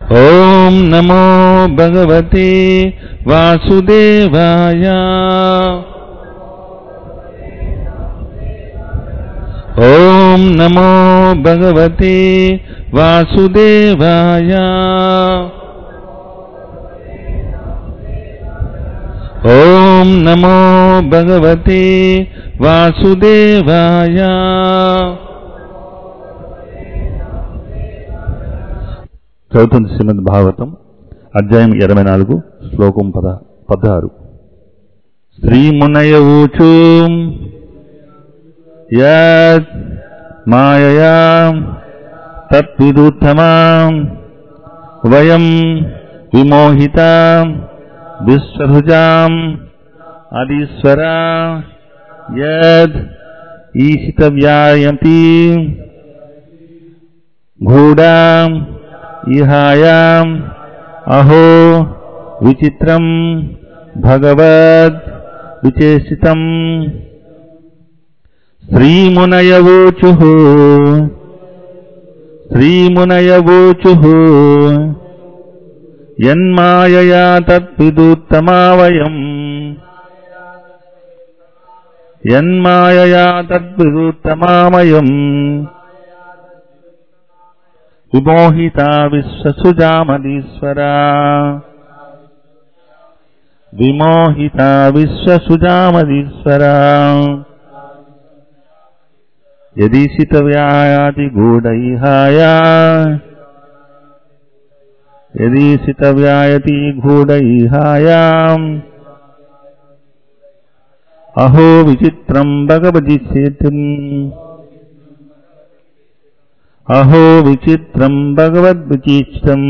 ॐ नमो भगवते वासुदेवाय ॐ नमो भगवते वासुदेवाय ॐ नमो भगवते वासुदेवाय చదువుతుంది శ్రీమద్ భాగవతం అధ్యాయం ఇరవై నాలుగు శ్లోకం పద పదహారు శ్రీమునయ ఊచు యత్ మాయయా తత్విదుత్తమా వయం విమోహిత విశ్వభుజాం అదీశ్వర యద్ ఈశితవ్యాయతి గూఢాం ఇహాయాం అహో విచిత్రం భగవద్ విచేషితం శ్రీమునయవోచు శ్రీమునయవోచు యన్మాయయా తద్విదుత్తమా వయం యన్మాయయా తద్విదుత్తమా వయం విమోహిత విశ్వసుజామదీశ్వరా విమోహిత విశ్వసుజామదీశ్వరా యదీశితవ్యాయాతి గూఢైహాయా యదీశితవ్యాయతి గూఢైహాయాం అహో విచిత్రం భగవదిశేతిం అహో విచిత్రం భగవద్విచిత్రం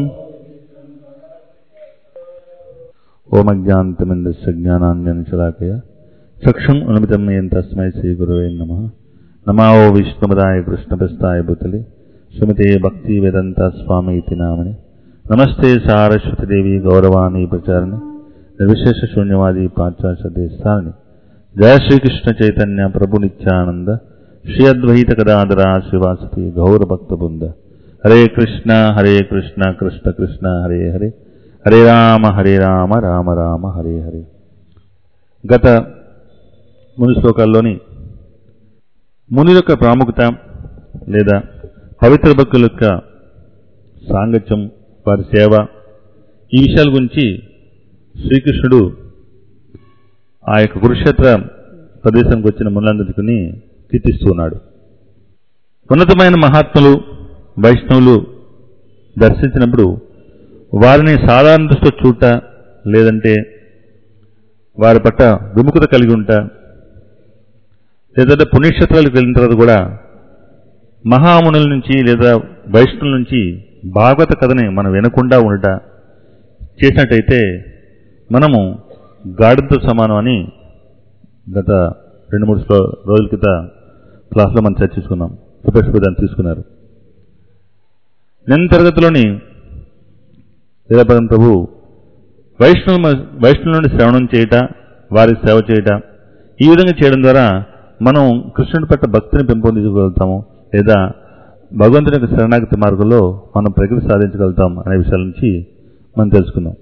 ఓమజ్ఞాంతమిందస్య జ్ఞానాన్యనుచలాకయ చక్షుం అనుమితమయం తస్మై శ్రీగురవే నమ నమావో విష్ణుమదాయ కృష్ణప్రస్థాయ భూతలే సుమతే భక్తి వేదంత స్వామి ఇతి నామని నమస్తే సారస్వతదేవి గౌరవాణి ప్రచారణి నిర్విశేష శూన్యవాది పాశ్చాత్యదేశాన్ని జయ శ్రీకృష్ణ చైతన్య ప్రభు నిత్యానంద శ్రీ అద్వైత గదాధర శ్రీవాసతి గౌర భక్త బృంద హరే కృష్ణ హరే కృష్ణ కృష్ణ కృష్ణ హరే హరే హరే రామ హరే రామ రామ రామ హరే హరే గత ముని శ్లోకాల్లోని ముని యొక్క ప్రాముఖ్యత లేదా పవిత్ర భక్తుల యొక్క సాంగత్యం వారి సేవ ఈ విషయాల గురించి శ్రీకృష్ణుడు ఆ యొక్క కురుక్షేత్ర ప్రదేశానికి వచ్చిన మునులందరికీ కీర్తిస్తున్నాడు ఉన్నతమైన మహాత్ములు వైష్ణవులు దర్శించినప్పుడు వారిని సాధారణ దృష్టితో చూట లేదంటే వారి పట్ల విముఖత కలిగి ఉంటా లేదంటే పుణ్యక్షేత్రాలకు వెళ్ళిన తర్వాత కూడా మహామునుల నుంచి లేదా వైష్ణవుల నుంచి భాగవత కథని మనం వినకుండా ఉండట చేసినట్టయితే మనము గాడితో సమానం అని గత రెండు మూడు శ్లో- రోజుల క్రితం క్లాస్లో మనం చర్చించుకున్నాం ప్రొఫెసర్ దాన్ని తీసుకున్నారు నిన్న తరగతిలోని వీరభద్రం ప్రభు వైష్ణవ వైష్ణవుల నుండి శ్రవణం చేయట వారి సేవ చేయట ఈ విధంగా చేయడం ద్వారా మనం కృష్ణుడి పట్ల భక్తిని పెంపొందించగలుగుతాము లేదా భగవంతుని యొక్క శరణాగతి మార్గంలో మనం ప్రగతి సాధించగలుగుతాం అనే విషయాల నుంచి మనం తెలుసుకుందాం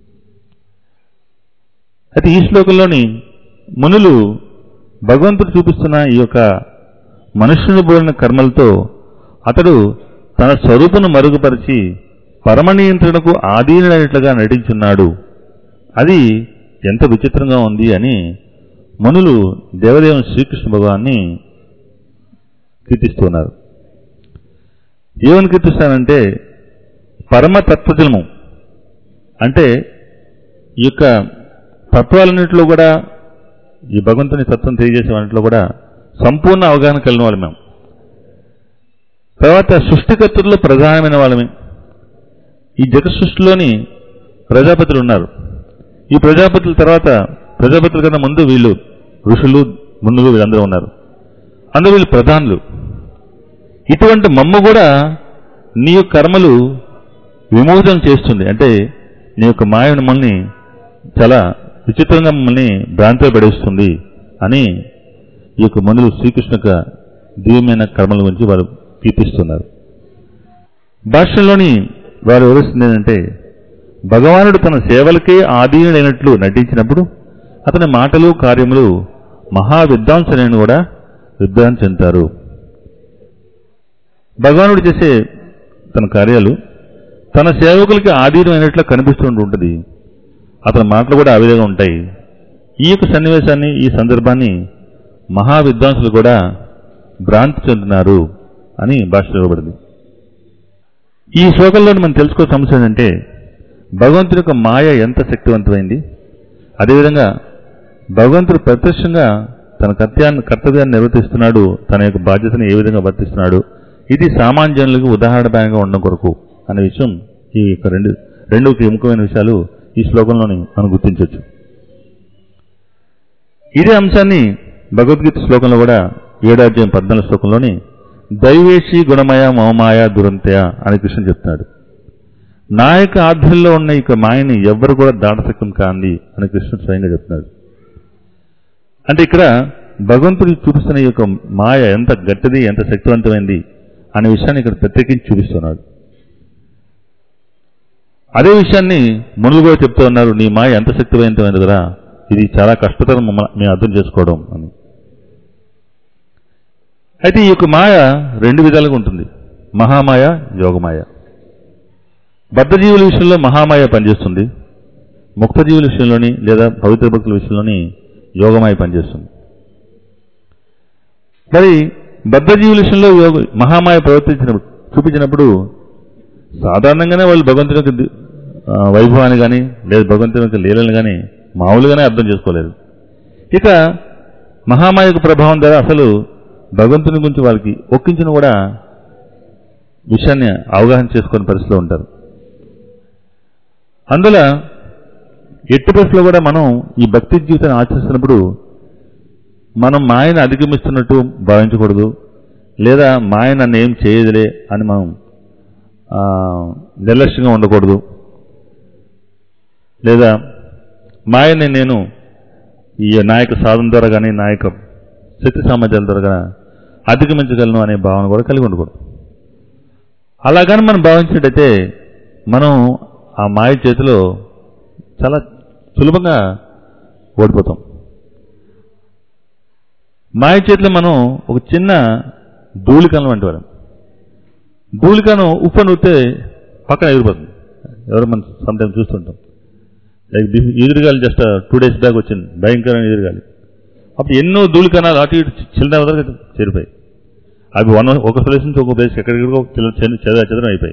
అయితే ఈ శ్లోకంలోని మునులు భగవంతుడు చూపిస్తున్న ఈ యొక్క మనుష్యుని పోలిన కర్మలతో అతడు తన స్వరూపును మరుగుపరిచి పరమ నియంత్రణకు ఆధీనుడైనట్లుగా నటించున్నాడు అది ఎంత విచిత్రంగా ఉంది అని మునులు దేవదేవుని శ్రీకృష్ణ భగవాన్ని కీర్తిస్తున్నారు ఏమని కీర్తిస్తానంటే పరమ తత్వజలము అంటే ఈ యొక్క తత్వాలన్నింటిలో కూడా ఈ భగవంతుని తత్వం తెలియజేసే వాటిలో కూడా సంపూర్ణ అవగాహన కలిగిన వాళ్ళం మేము తర్వాత సృష్టికర్తల్లో ప్రధానమైన వాళ్ళమే ఈ జగత్ సృష్టిలోని ప్రజాపతులు ఉన్నారు ఈ ప్రజాపతుల తర్వాత ప్రజాపతుల కన్నా ముందు వీళ్ళు ఋషులు మునులు వీళ్ళందరూ ఉన్నారు అందులో వీళ్ళు ప్రధానులు ఇటువంటి మమ్మ కూడా నీ యొక్క కర్మలు విమోచన చేస్తుంది అంటే నీ యొక్క మాయ మమ్మల్ని చాలా విచిత్రంగా మమ్మల్ని భ్రాంతిలో పడేస్తుంది అని ఈ యొక్క మనులు శ్రీకృష్ణ యొక్క దివ్యమైన కర్మల గురించి వారు కీర్తిస్తున్నారు భాష్యంలోని వారు వివరిస్తుంది ఏంటంటే భగవానుడు తన సేవలకే ఆధీనుడైనట్లు నటించినప్పుడు అతని మాటలు కార్యములు మహా విద్వాంసులని కూడా విద్వాంసం చెందుతారు భగవానుడు చేసే తన కార్యాలు తన సేవకులకి ఆధీనమైనట్లు కనిపిస్తూ ఉంటుంది అతని మాటలు కూడా ఆ విధంగా ఉంటాయి ఈ యొక్క సన్నివేశాన్ని ఈ సందర్భాన్ని మహా విద్వాంసులు కూడా భ్రాంతి చెందుతున్నారు అని భాషలో ఇవ్వబడింది ఈ శ్లోకంలో మనం తెలుసుకో సమస్య ఏంటంటే భగవంతుడి యొక్క మాయ ఎంత శక్తివంతమైంది అదేవిధంగా భగవంతుడు ప్రత్యక్షంగా తన కర్తవ్యాన్ని కర్తవ్యాన్ని నిర్వర్తిస్తున్నాడు తన యొక్క బాధ్యతను ఏ విధంగా వర్తిస్తున్నాడు ఇది సామాన్యులకు ఉదాహరణపరంగా ఉండడం కొరకు అనే విషయం ఈ యొక్క రెండు రెండు ముఖ్యమైన విషయాలు ఈ శ్లోకంలోని మనం గుర్తించవచ్చు ఇదే అంశాన్ని భగవద్గీత శ్లోకంలో కూడా ఏడాధ్యాయం పద్నాలుగు శ్లోకంలోని దైవేషి గుణమయ మమమాయ దురంతయ అని కృష్ణ చెప్తున్నాడు నా యొక్క ఆధ్వర్యంలో ఉన్న ఇక మాయని ఎవ్వరు కూడా దాటసక్యం కాంది అని కృష్ణుడు స్వయంగా చెప్తున్నాడు అంటే ఇక్కడ భగవంతుడు చూపిస్తున్న ఈ యొక్క మాయ ఎంత గట్టిది ఎంత శక్తివంతమైంది అనే విషయాన్ని ఇక్కడ ప్రత్యేకించి చూపిస్తున్నాడు అదే విషయాన్ని మునులు కూడా చెప్తూ ఉన్నారు నీ మాయ ఎంత శక్తివంతమైనది కదా ఇది చాలా కష్టతరం మమ్మ- మేము అర్థం చేసుకోవడం అని అయితే ఈ యొక్క మాయ రెండు విధాలుగా ఉంటుంది మహామాయ యోగమాయ బద్ధజీవుల విషయంలో మహామాయ పనిచేస్తుంది ముక్తజీవుల విషయంలోని లేదా పవిత్ర భక్తుల విషయంలోని యోగమాయ పనిచేస్తుంది మరి బద్ధజీవుల విషయంలో యోగ మహామాయ ప్రవర్తించినప్పుడు చూపించినప్పుడు సాధారణంగానే వాళ్ళు భగవంతుని యొక్క ది- ఆ, వైభవాన్ని కానీ లేదా భగవంతుని యొక్క లీలను కానీ మామూలుగానే అర్థం చేసుకోలేదు ఇక మహామాయ యొక్క ప్రభావం ద్వారా అసలు భగవంతుని గురించి వాళ్ళకి ఒక్కించిన కూడా విషయాన్ని అవగాహన చేసుకునే పరిస్థితిలో ఉంటారు అందులో ఎట్టి పరిస్థితిలో కూడా మనం ఈ భక్తి జీవితాన్ని ఆచరిస్తున్నప్పుడు మనం మాయను అధిగమిస్తున్నట్టు భావించకూడదు లేదా మాయ నన్ను ఏం చేయదులే అని మనం ఆ, నిర్లక్ష్యంగా ఉండకూడదు లేదా మాయని నేను ఈ నాయక సాధన ద్వారా కానీ నాయక శక్తి సామర్థ్యాల ద్వారా కానీ అధిగమించగలను అనే భావన కూడా కలిగి ఉండకూడదు అలాగని మనం భావించినట్టయితే మనం ఆ మాయ చేతిలో చాలా సులభంగా ఓడిపోతాం మాయ చేతిలో మనం ఒక చిన్న ధూళికను వంటి వారం ధూళికను ఉప్పు నూరితే పక్కన ఎగిరిపోతుంది ఎవరు మనం సమ్టైమ్ చూస్తుంటాం లైక్ ఎదురుగాలి జస్ట్ టూ డేస్ బ్యాక్ వచ్చింది భయంకరమైన ఎదురుగాలి అప్పుడు ఎన్నో ధూళికణాలు అటు ఇటు చిల్లర వరకు చేరిపోయి అవి వన్ ఒక ప్లేస్ నుంచి ఒక ప్లేస్కి ఎక్కడికో చెదర చెదరం అయిపోయి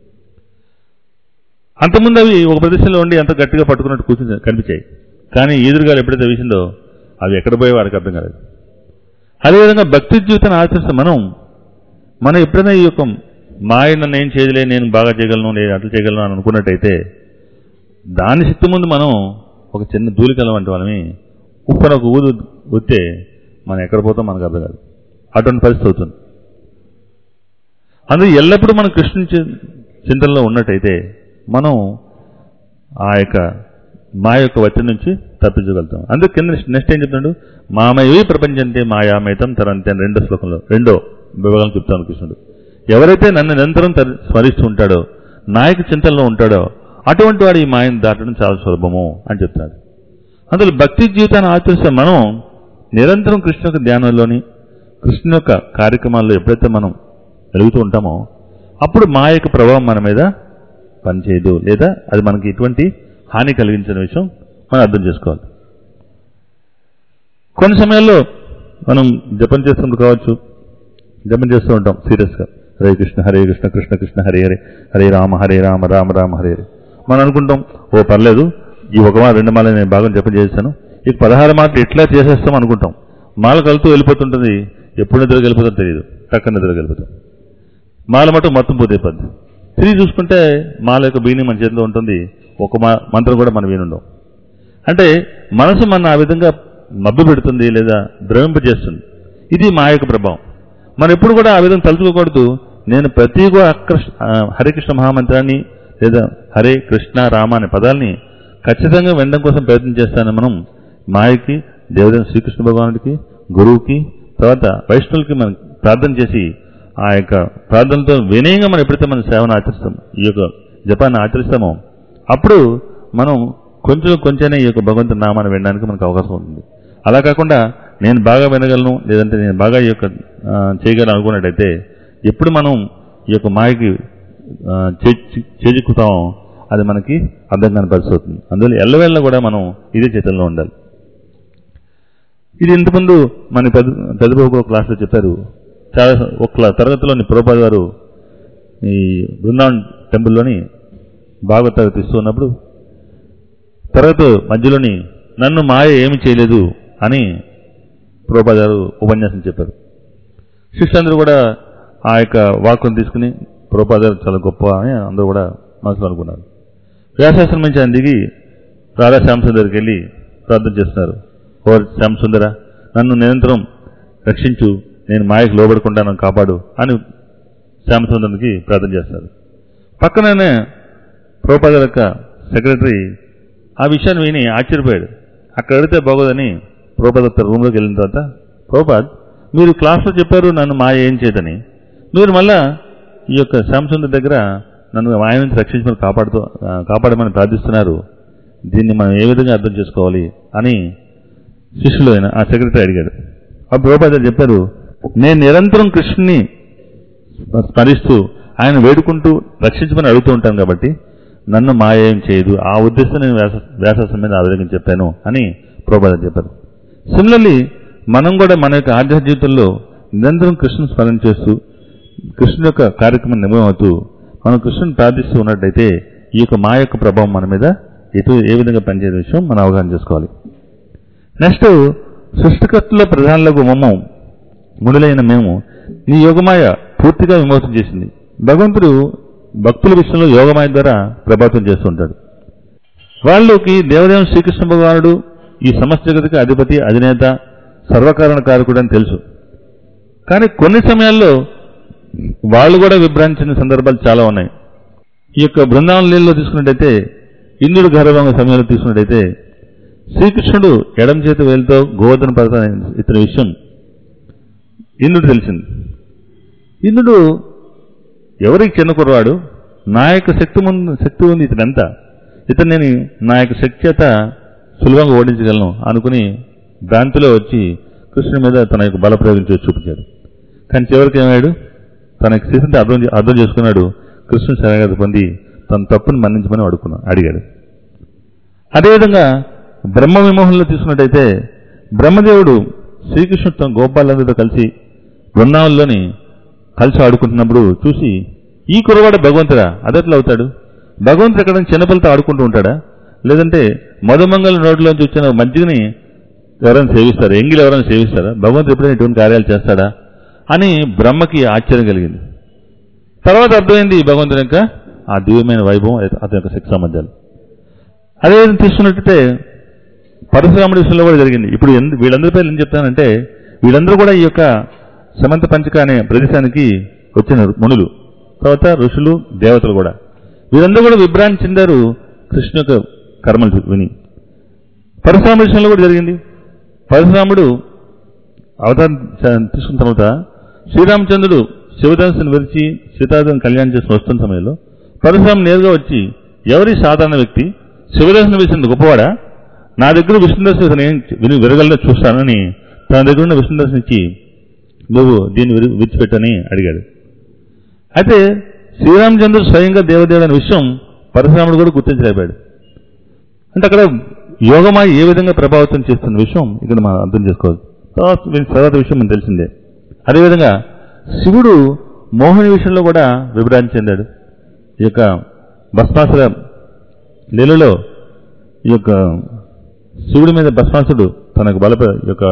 అంతకుముందు అవి ఒక ప్రదేశంలో ఉండి అంత గట్టిగా పట్టుకున్నట్టు కూర్చుని కనిపించాయి కానీ ఎదురుగాలు ఎప్పుడైతే వీసిందో అవి ఎక్కడ పోయే వారికి అర్థం కాలేదు అదేవిధంగా భక్తి జీవితాన్ని ఆచరిస్తే మనం మనం ఎప్పుడైనా ఈ యొక్క మాయ నన్ను ఏం చేయలే నేను బాగా చేయగలను నేను అట్లా చేయగలను అని అనుకున్నట్టయితే దాని శక్తి ముందు మనం ఒక చిన్న ధూళికలం వంటి వాళ్ళని ఉప్పున ఒక ఊదు వస్తే మనం ఎక్కడ పోతాం మనకు అర్థం కాదు అటువంటి పరిస్థితి అవుతుంది అందుకే ఎల్లప్పుడూ మనం కృష్ణుని చి- చింతనలో ఉన్నట్టయితే మనం ఆ యొక్క మా యొక్క ఒత్తిడి నుంచి తప్పించగలుగుతాం అందుకే కింద నెక్స్ట్ ఏం చెప్తున్నాడు మామయ్యే ప్రపంచంతే మాయామేతం తరంతే అని రెండో శ్లోకంలో రెండో విభాగం చెప్తాను కృష్ణుడు ఎవరైతే నన్ను నిరంతరం తరి- స్మరిస్తూ ఉంటాడో నాయక చింతనలో ఉంటాడో అటువంటి వాడు ఈ మాయను దాటడం చాలా సులభము అని చెప్తున్నాడు అందులో భక్తి జీవితాన్ని ఆచరిస్తే మనం నిరంతరం కృష్ణ యొక్క ధ్యానంలోని కృష్ణ యొక్క కార్యక్రమాల్లో ఎప్పుడైతే మనం వెలుగుతూ ఉంటామో అప్పుడు మా యొక్క ప్రభావం మన మీద పనిచేయదు లేదా అది మనకి ఎటువంటి హాని కలిగించిన విషయం మనం అర్థం చేసుకోవాలి కొన్ని సమయాల్లో మనం జపం చేస్తున్నప్పుడు కావచ్చు జపం చేస్తూ ఉంటాం సీరియస్గా హరే కృష్ణ హరే కృష్ణ కృష్ణ కృష్ణ హరే హరే హరే రామ హరే రామ రామ రామ హరే హరే మనం అనుకుంటాం ఓ పర్లేదు ఈ ఒక మాల రెండు మాల నేను బాగా జపం చేశాను ఇక పదహారు మాటలు ఎట్లా చేసేస్తాం అనుకుంటాం మాల కలుతూ వెళ్ళిపోతుంటుంది ఎప్పుడు నిద్ర వెళ్ళిపోతుందో తెలియదు టక్క నిద్ర వెళ్ళిపోతాం మాల మటు మొత్తం పోతైపోద్ది తిరిగి చూసుకుంటే మాల యొక్క బీని మన చేతిలో ఉంటుంది ఒక మా- మంత్రం కూడా మనం వినుండం అంటే మనసు మన ఆ విధంగా మబ్బు పెడుతుంది లేదా భ్రమింపజేస్తుంది ఇది మా యొక్క ప్రభావం మనం ఎప్పుడు కూడా ఆ విధంగా తలుచుకోకూడదు నేను ప్రతి కూడా అకృష్ణ ఆ, హరే కృష్ణ మహామంత్రాన్ని లేదా హరే కృష్ణ రామ అనే పదాలని ఖచ్చితంగా వినడం కోసం ప్రయత్నం చేస్తాను మనం మాయకి దేవదేవ శ్రీకృష్ణ భగవానుడికి గురువుకి తర్వాత వైష్ణవులకి మనం ప్రార్థన చేసి ఆ యొక్క ప్రార్థనతో వినయంగా మనం ఎప్పుడైతే మన సేవను ఆచరిస్తాం ఈ యొక్క జపాన్ని ఆచరిస్తామో అప్పుడు మనం కొంచెం కొంచెమే ఈ యొక్క భగవంతుని నామాన్ని వినడానికి మనకు అవకాశం ఉంటుంది అలా కాకుండా నేను బాగా వినగలను లేదంటే నేను బాగా ఈ యొక్క ఆ, చేయగలను అనుకున్నట్టయితే ఎప్పుడు మనం ఈ యొక్క మాయకి ఆ, చే- చేజిక్కుతామో అది మనకి అర్థం కాని పరిస్థితి అవుతుంది అందువల్ల ఎల్లవేళ్ళ కూడా మనం ఇదే చేతుల్లో ఉండాలి ఇది ఇంతకుముందు మన పెద్ద పెద్దబాబు క్లాస్లో చెప్పారు చాలా ఒక క్లా- తరగతిలోని ప్రభుపాద గారు ఈ బృందావన్ టెంపుల్లోని భాగవత తరగతి ఇస్తూ ఉన్నప్పుడు తరగతి మధ్యలోని నన్ను మాయ ఏమి చేయలేదు అని ప్రభుపాద గారు ఉపన్యాసం చెప్పారు శిష్యులందరూ కూడా ఆ యొక్క వాక్కును తీసుకుని ప్రభుపాద గారు చాలా గొప్ప అని అందరూ కూడా మనసులో అనుకున్నారు వ్యాసాశ్రమం నుంచి ఆయన దిగి రాధా శ్యామసుందర్ దగ్గరికి వెళ్ళి ప్రార్థన చేస్తున్నారు ఓ శ్యామసుందర నన్ను నిరంతరం రక్షించు నేను మాయకు లోబడకుండా నన్ను కాపాడు అని శ్యామసుందరికి ప్రార్థన చేస్తారు పక్కననే ప్రభుపాద యొక్క సెక్రటరీ ఆ విషయాన్ని విని ఆశ్చర్యపోయాడు అక్కడ అడిగితే బాగోదని ప్రభుపాద తన రూమ్లోకి వెళ్ళిన తర్వాత ప్రభుపాద్ మీరు క్లాస్లో చెప్పారు నన్ను మాయ ఏం చేయదని మీరు మళ్ళా ఈ యొక్క శ్యామసుందర్ దగ్గర నన్ను మాయ నుంచి రక్షించమని కాపాడుతూ ఆ, కాపాడమని ప్రార్థిస్తున్నారు దీన్ని మనం ఏ విధంగా అర్థం చేసుకోవాలి అని శిష్యులు అయిన ఆ సెక్రటరీ అడిగాడు అప్పుడు ప్రభుపాద చెప్పారు నేను నిరంతరం కృష్ణుని స్మరిస్తూ ఆయన వేడుకుంటూ రక్షించమని అడుగుతూ ఉంటాను కాబట్టి నన్ను మాయ ఏం చేయదు ఆ ఉద్దేశం నేను వ్యాస వ్యాసాసం మీద ఆధారంగా చెప్పాను అని ప్రభుపాద చెప్పారు సిమిలర్లీ మనం కూడా మన యొక్క ఆధ్యాత్మిక జీవితంలో నిరంతరం కృష్ణుని స్మరణ చేస్తూ కృష్ణుని యొక్క కార్యక్రమం నిమయమవుతూ మనం కృష్ణుని ప్రార్థిస్తూ ఉన్నట్టయితే ఈ యొక్క మా యొక్క ప్రభావం మన మీద ఎటు ఏ విధంగా పనిచేసే విషయం మనం అవగాహన చేసుకోవాలి నెక్స్ట్ సృష్టికర్తలో ప్రధానులకు మమ్మ ముడులైన మేము నీ యోగమాయ పూర్తిగా విమోచన చేసింది భగవంతుడు భక్తుల విషయంలో యోగమాయ ద్వారా ప్రభావితం చేస్తుంటాడు వాళ్ళకి దేవదేవుని శ్రీకృష్ణ భగవానుడు ఈ సమస్త జగతికి అధిపతి అధినేత సర్వకారణ కారకుడు అని తెలుసు కానీ కొన్ని సమయాల్లో వాళ్ళు కూడా విభ్రాంచిన సందర్భాలు చాలా ఉన్నాయి ఈ యొక్క బృందావన లీలలో తీసుకున్నట్టయితే ఇంద్రుడు గర్భంగ సమయంలో తీసుకున్నట్టయితే శ్రీకృష్ణుడు ఎడం చేతి వేలుతో గోవర్ధన పడతాన ఇతని విషయం ఇంద్రుడు తెలిసింది ఇంద్రుడు ఎవరికి చిన్న కుర్రవాడు నా యొక్క శక్తి ముందు శక్తి ఉంది ఇతను ఎంత ఇతను నేను నా యొక్క శక్తి చేత సులభంగా ఓడించగలను అనుకుని భ్రాంతిలో వచ్చి కృష్ణుడి మీద తన యొక్క బల ప్రయోగం చేసి చూపించాడు కానీ చివరికి ఏమయ్యాడు తన యొక్క స్థితిని అర్థం చే- అర్థం చేసుకున్నాడు కృష్ణుడు శరణాగతి పొంది తన తప్పుని మన్నించమని అడుక్కున్నాడు అడిగాడు అదేవిధంగా బ్రహ్మ విమోహంలో తీసుకున్నట్టయితే బ్రహ్మదేవుడు శ్రీకృష్ణుడు తన గోపాలందరితో కలిసి బృందావనంలోని కలిసి ఆడుకుంటున్నప్పుడు చూసి ఈ కురవాడు భగవంతుడా అదెట్లా అవుతాడు భగవంతుడు ఎక్కడ చిన్నపిల్లతో ఆడుకుంటూ ఉంటాడా లేదంటే మధుమంగళ నోటిలోంచి వచ్చిన మజ్జిగని ఎవరైనా సేవిస్తారా ఎంగిలు ఎవరైనా సేవిస్తారా భగవంతుడు ఎప్పుడైనా ఇటువంటి కార్యాలు చేస్తాడా అని బ్రహ్మకి ఆశ్చర్యం కలిగింది తర్వాత అర్థమైంది ఈ భగవంతుని యొక్క ఆ దివ్యమైన వైభవం అతని యొక్క శక్తి సామర్థ్యాలు అదే విధంగా తీసుకున్నట్టయితే పరశురాముడి విషయంలో కూడా జరిగింది ఇప్పుడు ఎందు- వీళ్ళందరి పేర్లు ఏం చెప్తానంటే వీళ్ళందరూ కూడా ఈ యొక్క సమంత పంచక అనే ప్రదేశానికి వచ్చిన మునులు తర్వాత ఋషులు దేవతలు కూడా వీరందరూ కూడా విభ్రాంతి చెందారు కృష్ణ యొక్క కర్మలు విని పరశురాముడి విషయంలో కూడా జరిగింది పరశురాముడు అవతారం చ- తీసుకున్న తర్వాత శ్రీరామచంద్రుడు శివధనుసును విరిచి సీతాదేవిని కళ్యాణం చేసి వస్తున్న సమయంలో పరశురాము నేరుగా వచ్చి ఎవరి సాధారణ వ్యక్తి శివదర్శనం వేసింది గొప్పవాడా నా దగ్గర విష్ణుదర్శనం ఇతను ఏం విని విరగలదో చూస్తానని తన దగ్గర ఉన్న విష్ణుదర్శనం ఇచ్చి నువ్వు దీన్ని విరి- విడిచిపెట్టని అడిగాడు అయితే శ్రీరామచంద్రుడు స్వయంగా దేవదేవుడు అనే విషయం పరశురాముడు కూడా గుర్తించలేపాడు అంటే అక్కడ యోగమాయ ఏ విధంగా ప్రభావితం చేస్తున్న విషయం ఇక్కడ మనం అర్థం చేసుకోవాలి తర్వాత వీని తర్వాత విషయం మనకు తెలిసిందే అదేవిధంగా శివుడు మోహిని విషయంలో కూడా విభ్రాంతి చెందాడు ఈ యొక్క భస్మాసుర లీలలో ఈ యొక్క శివుడి మీద భస్మాసుడు తనకు బల ఈ యొక్క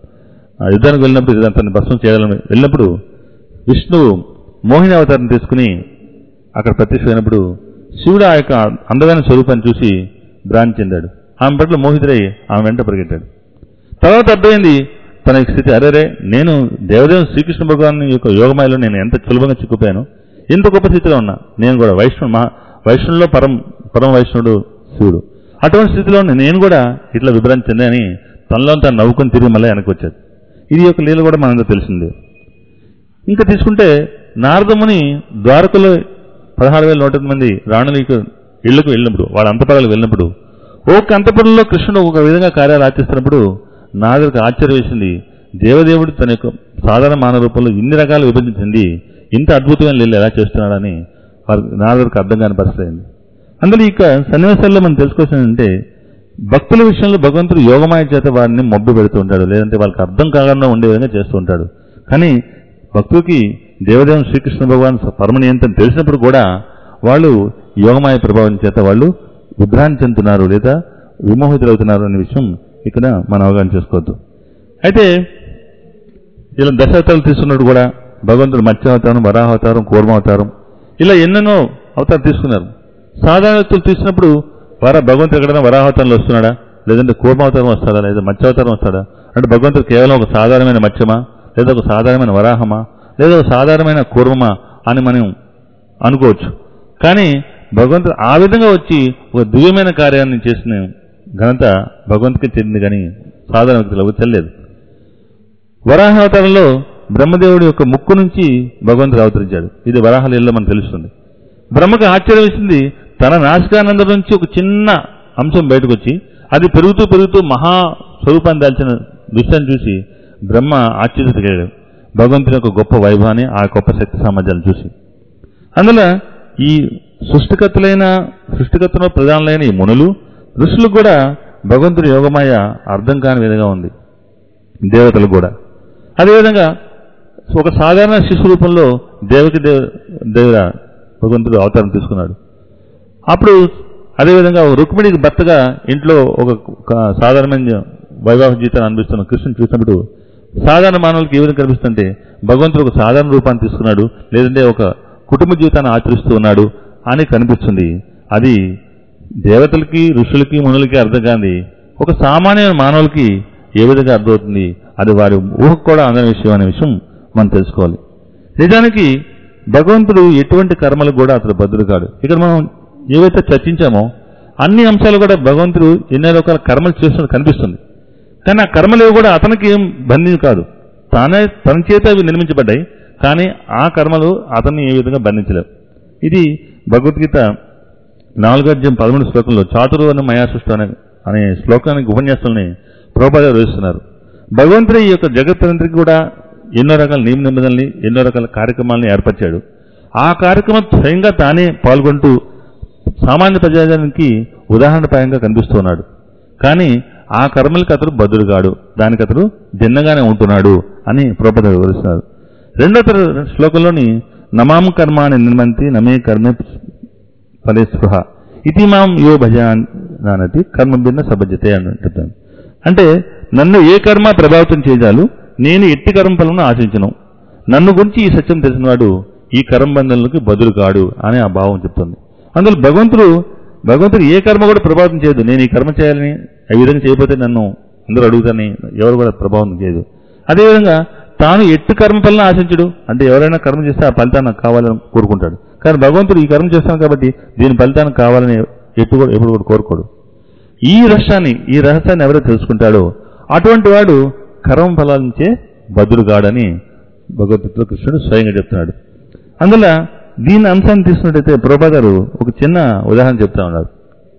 ఆ యుద్ధానికి వెళ్ళినప్పుడు తన భస్మం చేయాలని వెళ్ళినప్పుడు విష్ణువు మోహిని అవతారం తీసుకుని అక్కడ ప్రత్యక్షమైనప్పుడు శివుడు ఆ యొక్క అందమైన స్వరూపాన్ని చూసి భ్రాంతి చెందాడు ఆమె పట్ల మోహితుడై ఆమె వెంట పరిగెట్టాడు తర్వాత అర్థమైంది తన యొక్క స్థితి అరేరే నేను దేవదేవుని శ్రీకృష్ణ భగవాన్ యొక్క యోగమాయలో నేను ఎంత సులభంగా చిక్కుపోయాను ఎంత గొప్ప స్థితిలో ఉన్నా నేను కూడా వైష్ణవు మహా వైష్ణవులో పరం పరమ వైష్ణవుడు శివుడు అటువంటి స్థితిలో ఉన్న నేను కూడా ఇట్లా విభ్రాంతి చెందని తనలో తను నవ్వుకొని తిరిగి మళ్ళీ వెనక్కి వచ్చాడు ఇది యొక్క లీల కూడా మనందరూ తెలిసిందే ఇంకా తీసుకుంటే నారదముని ద్వారకలో పదహారు వేల నూట ఎనిమిది మంది రాణులకు ఇళ్లకు వెళ్ళినప్పుడు వాళ్ళ అంతపరాలకు వెళ్ళినప్పుడు ఒక్క అంతపురంలో కృష్ణుడు ఒక విధంగా కార్యాలు ఆచరిస్తున్నప్పుడు నారదుడికి ఆశ్చర్యం వేసింది దేవదేవుడు తన యొక్క సాధారణ మానవ రూపంలో ఇన్ని రకాలు విభజించింది ఇంత అద్భుతమైన లీల ఎలా చేస్తున్నాడని వారి నారదుడికి అర్థం కాని పరిస్థితి అయింది అందులో ఇక సన్నివేశాల్లో మనం తెలుసుకోవాల్సింది అంటే భక్తుల విషయంలో భగవంతుడు యోగమాయ చేత వారిని మొబ్బు పెడుతూ ఉంటాడు లేదంటే వాళ్ళకి అర్థం కాకుండా ఉండే విధంగా చేస్తూ ఉంటాడు కానీ భక్తులకి దేవదేవుని శ్రీకృష్ణ భగవాన్ పరమనియంతం తెలిసినప్పుడు కూడా వాళ్ళు యోగమాయ ప్రభావం చేత వాళ్ళు విభ్రాంతి చెందుతున్నారు లేదా విమోహితులవుతున్నారు అనే విషయం ఇక్కడ మనం అవగాహన చేసుకోవద్దు అయితే ఇలా దశావతారాలు తీసుకున్నప్పుడు కూడా భగవంతుడు మత్స్యావతారం వరాహావతారం కూర్మావతారం ఇలా ఎన్నెన్నో అవతారం తీసుకున్నారు సాధారణ వ్యక్తులు తీసినప్పుడు వర భగవంతుడు ఎక్కడైనా వరాహావతారంలో వస్తున్నాడా లేదంటే కూర్మావతారం వస్తాడా లేదా మత్స్యావతారం వస్తాడా అంటే భగవంతుడు కేవలం ఒక సాధారణమైన మత్స్యమా లేదా ఒక సాధారణమైన వరాహమా లేదా ఒక సాధారణమైన కూర్మమా అని మనం అనుకోవచ్చు కానీ భగవంతుడు ఆ విధంగా వచ్చి ఒక దివ్యమైన కార్యాన్ని చేసిన ఘనత భగవంతుడికి చెందింది కానీ సాధారణ వ్యక్తులకు చెల్లలేదు వరాహావతారంలో బ్రహ్మదేవుడి యొక్క ముక్కు నుంచి భగవంతుడు అవతరించాడు ఇది వరాహలీలలో మనకు తెలుస్తుంది బ్రహ్మకు ఆశ్చర్యం వేసింది తన నాసికానందం నుంచి ఒక చిన్న అంశం బయటకు వచ్చి అది పెరుగుతూ పెరుగుతూ మహా స్వరూపాన్ని దాల్చిన దృశ్యాన్ని చూసి బ్రహ్మ ఆశ్చర్యపోయాడు భగవంతుని యొక్క గొప్ప వైభవాన్ని ఆ గొప్ప శక్తి సామర్థ్యాలను చూసి అందులో ఈ సృష్టికర్తలైన సృష్టికర్తలో ప్రధానులైన ఈ మునులు ఋషులకు కూడా భగవంతుడి యోగమాయ అర్థం కాని విధంగా ఉంది దేవతలు కూడా అదేవిధంగా ఒక సాధారణ శిశు రూపంలో దేవకి దేవ దేవుడ భగవంతుడు అవతారం తీసుకున్నాడు అప్పుడు అదేవిధంగా రుక్మిణికి భర్తగా ఇంట్లో ఒక ఒక సాధారణమైన వైవాహిక జీవితాన్ని అనిపిస్తున్న కృష్ణుని చూసినప్పుడు సాధారణ మానవులకి ఏ విధంగా కనిపిస్తుంటే భగవంతుడు ఒక సాధారణ రూపాన్ని తీసుకున్నాడు లేదంటే ఒక కుటుంబ జీవితాన్ని ఆచరిస్తూ ఉన్నాడు అని కనిపిస్తుంది అది దేవతలకి ఋషులకి మునులకి అర్థం కాని ఒక సామాన్య మానవులకి ఏ విధంగా అర్థమవుతుంది అది వారి ఊహకు కూడా అందని విషయం అనే విషయం మనం తెలుసుకోవాలి నిజానికి భగవంతుడు ఎటువంటి కర్మలకు కూడా అతడు బద్దుడు కాడు ఇక్కడ మనం ఏవైతే చర్చించామో అన్ని అంశాలు కూడా భగవంతుడు ఎన్నో రకాల కర్మలు చేస్తున్నట్టు కనిపిస్తుంది కానీ ఆ కర్మలు కూడా అతనికి ఏం బంధించి కాదు తానే తన చేత అవి నిర్మించబడ్డాయి కానీ ఆ కర్మలు అతన్ని ఏ విధంగా బంధించలేవు ఇది భగవద్గీత నాలుగో అధ్యాయం పదమూడు శ్లోకంలో చాతురు అని మయాసృష్టి అనే అనే శ్లోకానికి ఉపన్యాసాలని ప్రోపాద వేస్తున్నారు భగవంతుడు ఈ యొక్క జగత్తునంతరికి కూడా ఎన్నో రకాల నియమ నిబంధనల్ని ఎన్నో రకాల కార్యక్రమాలను ఏర్పరిచాడు ఆ కార్యక్రమం స్వయంగా తానే పాల్గొంటూ సామాన్య ప్రజాజానికి ఉదాహరణప్రాయంగా కనిపిస్తున్నాడు కానీ ఆ కర్మలకు అతడు బదులుగాడు దానికి అతడు భిన్నగానే ఉంటున్నాడు అని ప్రోపద వివరిస్తున్నారు రెండో తర- శ్లోకంలోని నమాం కర్మాని నిర్మంతి నమే కర్మే ఫలే స్పృహ ఇది మాం యో భజానతి కర్మ భిన్న సభజ్యతే అని చెప్తాను అంటే నన్ను ఏ కర్మ ప్రభావితం చేయజాలు నేను ఎట్టి కర్మ ఫలను ఆశించను నన్ను గురించి ఈ సత్యం తెలిసినవాడు ఈ కర్మ బంధనలకు బదులు కాడు అని ఆ భావం చెప్తుంది అందులో భగవంతుడు భగవంతుడు ఏ కర్మ కూడా ప్రభావితం చేయదు నేను ఈ కర్మ చేయాలని ఈ విధంగా చేయకపోతే నన్ను అందరూ అడుగుతాని ఎవరు కూడా ప్రభావం చేయదు అదేవిధంగా తాను ఎట్టు కర్మ ఫలం ఆశించడు అంటే ఎవరైనా కర్మ చేస్తే ఆ ఫలితాన్ని నాకు కావాలని కోరుకుంటాడు కానీ భగవంతుడు ఈ కర్మ చేస్తాను కాబట్టి దీని ఫలితాన్ని కావాలని ఎట్టు కూడా ఎప్పుడు కూడా కోరుకోడు ఈ రహస్యాన్ని ఈ రహస్యాన్ని ఎవరైతే తెలుసుకుంటాడో అటువంటి వాడు కర్మ ఫలాల నుంచే బదులుగాడని భగవద్గీతలో కృష్ణుడు స్వయంగా చెప్తున్నాడు అందువల్ల దీని అంశాన్ని తీసుకున్నట్టయితే ప్రభా గారు ఒక చిన్న ఉదాహరణ చెప్తా ఉన్నారు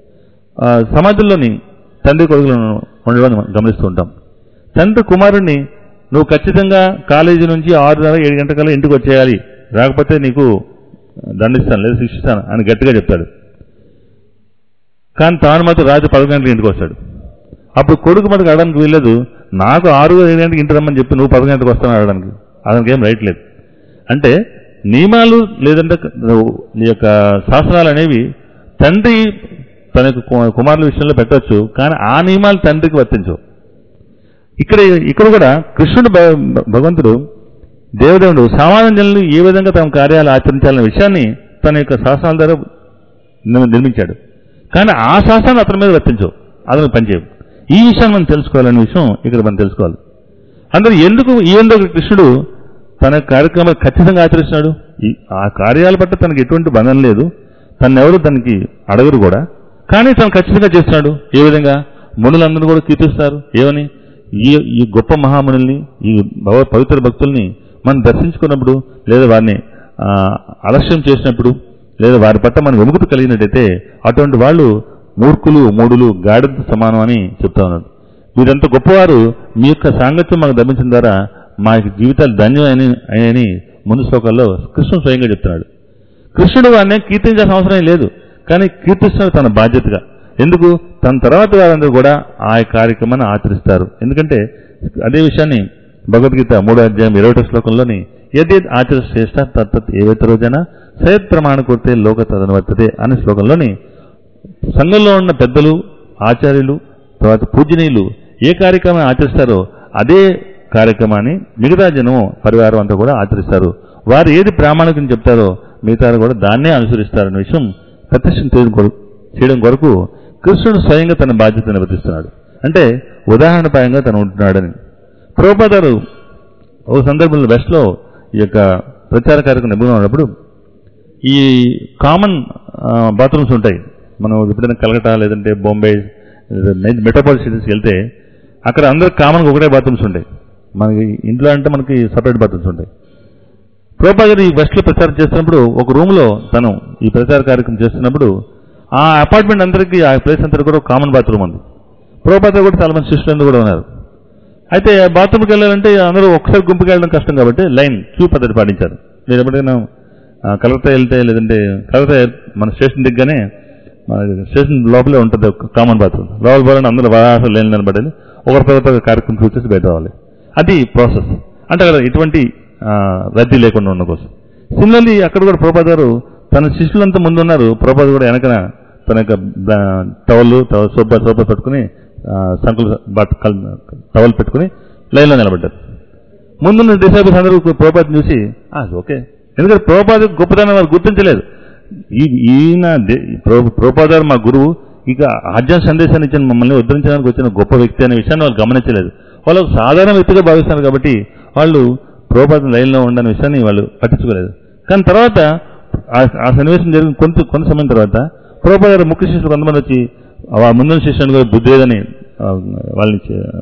ఆ, సమాజంలోని తండ్రి కొడుకులను ఉండడం మనం గమనిస్తూ ఉంటాం తండ్రి కుమారుణ్ణి నువ్వు ఖచ్చితంగా కాలేజీ నుంచి ఆరున్నర ఏడు గంటల ఇంటికి వచ్చేయాలి రాకపోతే నీకు దండిస్తాను లేదా శిక్షిస్తాను అని గట్టిగా చెప్తాడు కానీ తాను మాత్రం రాత్రి పదకొండు గంటలకు ఇంటికి వస్తాడు అప్పుడు కొడుకు మనకు అడడానికి వీల్లేదు నాకు ఆరు ఏడు గంటలకు ఇంటి రమ్మని చెప్పి నువ్వు పదకొండు గంటలకు వస్తాను అడగడానికి అతనికి ఏం రైట్ లేదు అంటే నియమాలు లేదంటే నీ యొక్క శాస్త్రాలు అనేవి తండ్రి తన యొక్క కు- కుమారుల విషయంలో పెట్టవచ్చు కానీ ఆ నియమాలు తండ్రికి వర్తించవు ఇక్కడ ఇక్కడ కూడా కృష్ణుడు భ- భగవంతుడు దేవదేవుడు సామాన్య జనులు ఏ విధంగా తమ కార్యాలు ఆచరించాలనే విషయాన్ని తన యొక్క శాసనాల ద్వారా నిర్- నిర్మించాడు కానీ ఆ శాసనాలు అతని మీద వర్తించవు అతను పనిచేయవు ఈ విషయాన్ని మనం తెలుసుకోవాలనే విషయం ఇక్కడ మనం తెలుసుకోవాలి అందరూ ఎందుకు ఈ ఎందుకు కృష్ణుడు తన కార్యక్రమాలు ఖచ్చితంగా ఆచరిస్తున్నాడు ఈ ఆ కార్యాల పట్ల తనకి ఎటువంటి బంధం లేదు తనెవరు తనకి అడగరు కూడా కానీ తను ఖచ్చితంగా చేస్తున్నాడు ఏ విధంగా మునులందరూ కూడా కీర్తిస్తారు ఏమని ఈ ఈ గొప్ప మహామునుల్ని ఈ భగవ పవిత్ర భక్తుల్ని మనం దర్శించుకున్నప్పుడు లేదా వారిని ఆ, అలక్ష్యం చేసినప్పుడు లేదా వారి పట్ల మనం విముఖత కలిగినట్టయితే అటువంటి వాళ్ళు మూర్ఖులు మూడులు గాడిద సమానం అని చెప్తా ఉన్నారు మీరంత గొప్పవారు మీ యొక్క సాంగత్యం మాకు లభించిన ద్వారా మా యొక్క జీవితాలు ధన్యమని అని ముందు శ్లోకాల్లో కృష్ణుడు స్వయంగా చెప్తున్నాడు కృష్ణుడు వారిని కీర్తించాల్సిన అవసరం లేదు కానీ కీర్తిస్తున్నారు తన బాధ్యతగా ఎందుకు తన తర్వాత వారందరూ కూడా ఆ కార్యక్రమాన్ని ఆచరిస్తారు ఎందుకంటే అదే విషయాన్ని భగవద్గీత మూడో అధ్యాయం ఇరవై ఒకటో శ్లోకంలోని యద్యద్ ఆచర శ్రేష్ట తత్తత్ ఏవైతే రోజైనా సయత్ ప్రమాణ కొడితే లోక తదనువర్తతే అనే శ్లోకంలోని సంఘంలో ఉన్న పెద్దలు ఆచార్యులు తర్వాత పూజనీయులు ఏ కార్యక్రమం ఆచరిస్తారో అదే కార్యక్రమాన్ని మిగతా జనం పరివారం అంతా కూడా ఆచరిస్తారు వారు ఏది ప్రామాణికం చెప్తారో మిగతా కూడా దాన్నే అనుసరిస్తారనే విషయం ప్రత్యక్షం చేయడం కొరకు చేయడం కొరకు కృష్ణుడు స్వయంగా తన బాధ్యత నిర్వర్తిస్తున్నాడు అంటే ఉదాహరణపాయంగా తను ఉంటున్నాడని ప్రభుపాదారు ఒక సందర్భంలో వెస్ట్లో ఈ యొక్క ప్రచార కార్యక్రమం నిపుణులు ఉన్నప్పుడు ఈ కామన్ బాత్రూమ్స్ ఉంటాయి మనం ఎప్పుడైనా కలకటా లేదంటే బాంబే మెట్రోపాలిస్ సిటీస్కి వెళ్తే అక్కడ అందరు కామన్గా ఒకటే బాత్రూమ్స్ ఉంటాయి మనకి ఇంట్లో అంటే మనకి సపరేట్ బాత్రూమ్స్ ఉంటాయి ప్రోపా గారు ఈ వెస్ట్లో ప్రచారం చేస్తున్నప్పుడు ఒక రూమ్లో తను ఈ ప్రచార కార్యక్రమం చేస్తున్నప్పుడు ఆ అపార్ట్మెంట్ అందరికీ ఆ ప్లేస్ అంతా కూడా కామన్ బాత్రూమ్ ఉంది ప్రోపాతో కూడా చాలా మంది శిష్యులు కూడా ఉన్నారు అయితే బాత్రూమ్కి వెళ్ళాలంటే అందరూ ఒకసారి గుంపుకి వెళ్ళడం కష్టం కాబట్టి లైన్ క్యూ పద్ధతి పాటించారు మీరు ఎప్పుడైనా ఆ, కలకత్తా వెళ్తే లేదంటే కలకత్తా మన స్టేషన్ దిగ్గానే మన స్టేషన్ లోపలే ఉంటుంది ఒక కామన్ బాత్రూమ్ లోపల పోవాలంటే అందరూ వరాసలు లైన్ నిలబడాలి ఒకరి తర్వాత ఒక కార్యక్రమం చూసేసి బయట రావాలి అది ప్రాసెస్ అంటే అక్కడ ఎటువంటి ఆ, రద్దీ లేకుండా ఉన్న కోసం సిమిలర్లీ అక్కడ కూడా ప్రభుపాద్ గారు తన శిష్యులంతా ముందు ఉన్నారు ప్రభుపాద్ కూడా వెనకన తన యొక్క టవల్ సోప సోప పెట్టుకుని ఆ, సంకులు బట్ కల్- టవల్ పెట్టుకుని లైన్లో నిలబడ్డారు ముందున్న డిసైబుల్స్ అందరూ ప్రోపాద్ చూసి "ఆ, ఓకే ఎందుకంటే ప్రోపాద్ గొప్పతనం వారు గుర్తించలేదు ఈ- ఈయన దే- ప్రో- ప్రోపాద్ గారు మా గురువు ఇక ఆజ్ఞా సందేశాన్ని ఇచ్చిన మమ్మల్ని ఉద్ధరించడానికి వచ్చిన గొప్ప వ్యక్తి అనే విషయాన్ని వాళ్ళు గమనించలేదు వాళ్ళు ఒక సాధారణ వ్యక్తిగా భావిస్తున్నారు కాబట్టి వాళ్ళు ప్రోపాద్ లైన్లో ఉండని విషయాన్ని వాళ్ళు పట్టించుకోలేదు కానీ తర్వాత ఆ- ఆ సన్నివేశం జరిగిన కొంత కొంత సమయం తర్వాత ప్రోపాద్ గారు ముఖ్య శిష్యులు కొంతమంది వచ్చి ఆ ముందున్న శిష్యుని కూడా బుద్ధి లేదని ఆ, వాళ్ళని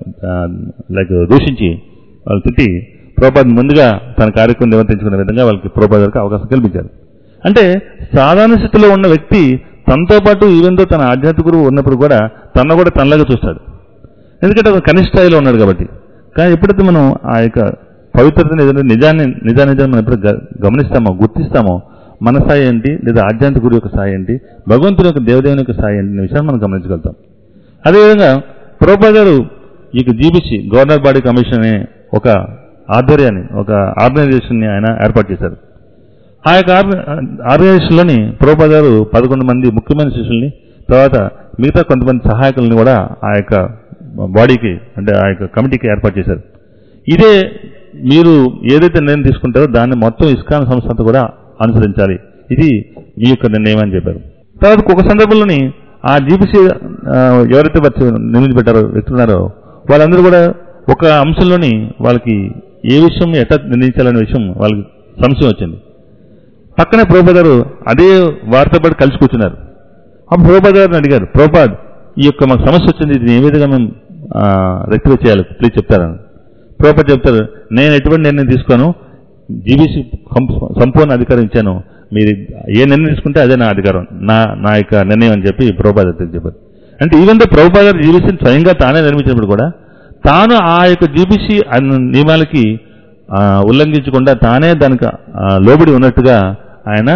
లైక్ దూషించి వాళ్ళు తిట్టి ప్రోపాద్ ముందుగా తన కార్యక్రమం నిర్వర్తించుకునే విధంగా వాళ్ళకి ప్రోపాద్ గారికి అవకాశం కల్పించారు అంటే సాధారణ స్థితిలో ఉన్న వ్యక్తి తనతో పాటు ఈవెంతో తన ఆధ్యాత్మిక గురువు ఉన్నప్పుడు కూడా తన కూడా తనలాగా చూస్తాడు ఎందుకంటే అతను కనిష్ట స్థాయిలో ఉన్నాడు కాబట్టి కానీ ఎప్పుడైతే మనం ఆ యొక్క పవిత్రతని ఏదైనా నిజాన్ని నిజానిజాన్ని మనం ఎప్పుడు గ- గమనిస్తామో గుర్తిస్తామో మన స్థాయి ఏంటి లేదా ఆధ్యాత్మిక గురువు యొక్క స్థాయి ఏంటి భగవంతుని యొక్క దేవదేవుని యొక్క స్థాయి ఏంటి అనే విషయాన్ని మనం గమనించగలుగుతాం అదేవిధంగా ప్రోపా గారు ఈ జీబీసీ గవర్నర్ బాడీ కమిషన్ అనే ఒక ఆధ్వర్యాన్ని ఒక ఆర్గనైజేషన్ని ఆయన ఏర్పాటు చేశారు ఆ యొక్క ఆర్గ- ఆర్గనైజేషన్లోని ప్రోపా గారు పదకొండు మంది ముఖ్యమైన శిష్యుల్ని తర్వాత మిగతా కొంతమంది సహాయకుల్ని కూడా ఆ యొక్క బాడీకి అంటే ఆ యొక్క కమిటీకి ఏర్పాటు చేశారు ఇదే మీరు ఏదైతే నిర్ణయం తీసుకుంటారో దాన్ని మొత్తం ఇస్కాన్ సంస్థ అంతా కూడా అనుసరించాలి ఇది మీ యొక్క నిర్ణయం అని చెప్పారు తర్వాత ఒక సందర్భంలోని ఆ జీపీసీ ఎవరైతే వచ్చి నియమించబెట్టారో వ్యక్తున్నారో వాళ్ళందరూ కూడా ఒక అంశంలోని వాళ్ళకి ఏ విషయం ఎట్లా నిర్ణయించాలనే విషయం వాళ్ళకి సంశయం వచ్చింది పక్కనే ప్రభుపాద్ గారు అదే వారితో పాటు కలిసి కూర్చున్నారు అప్పుడు ప్రభుపాద్ గారిని అడిగారు ప్రభుపాద్ ఈ యొక్క మాకు సమస్య వచ్చింది ఇది ఏ విధంగా మేము రెక్టిఫై చేయాలి ప్లీజ్ చెప్తారని ప్రభుపాద్ చెప్తారు నేను ఎటువంటి నిర్ణయం తీసుకోను జీబీసీ సంపూర్ణ అధికారం ఇచ్చాను మీరు ఏ నిర్ణయం తీసుకుంటే అదే నా అధికారం నా నా యొక్క నిర్ణయం అని చెప్పి ప్రభుపాద్ గారు చెప్పారు అంటే ఈవెన్ దో ప్రభుపాద్ గారు జీబీసీని స్వయంగా తానే నిర్మించినప్పుడు కూడా తాను ఆ యొక్క జీబీసీ నియమాలకి ఆ, ఉల్లంఘించకుండా తానే దానికి ఆ, లోబడి ఉన్నట్టుగా ఆయన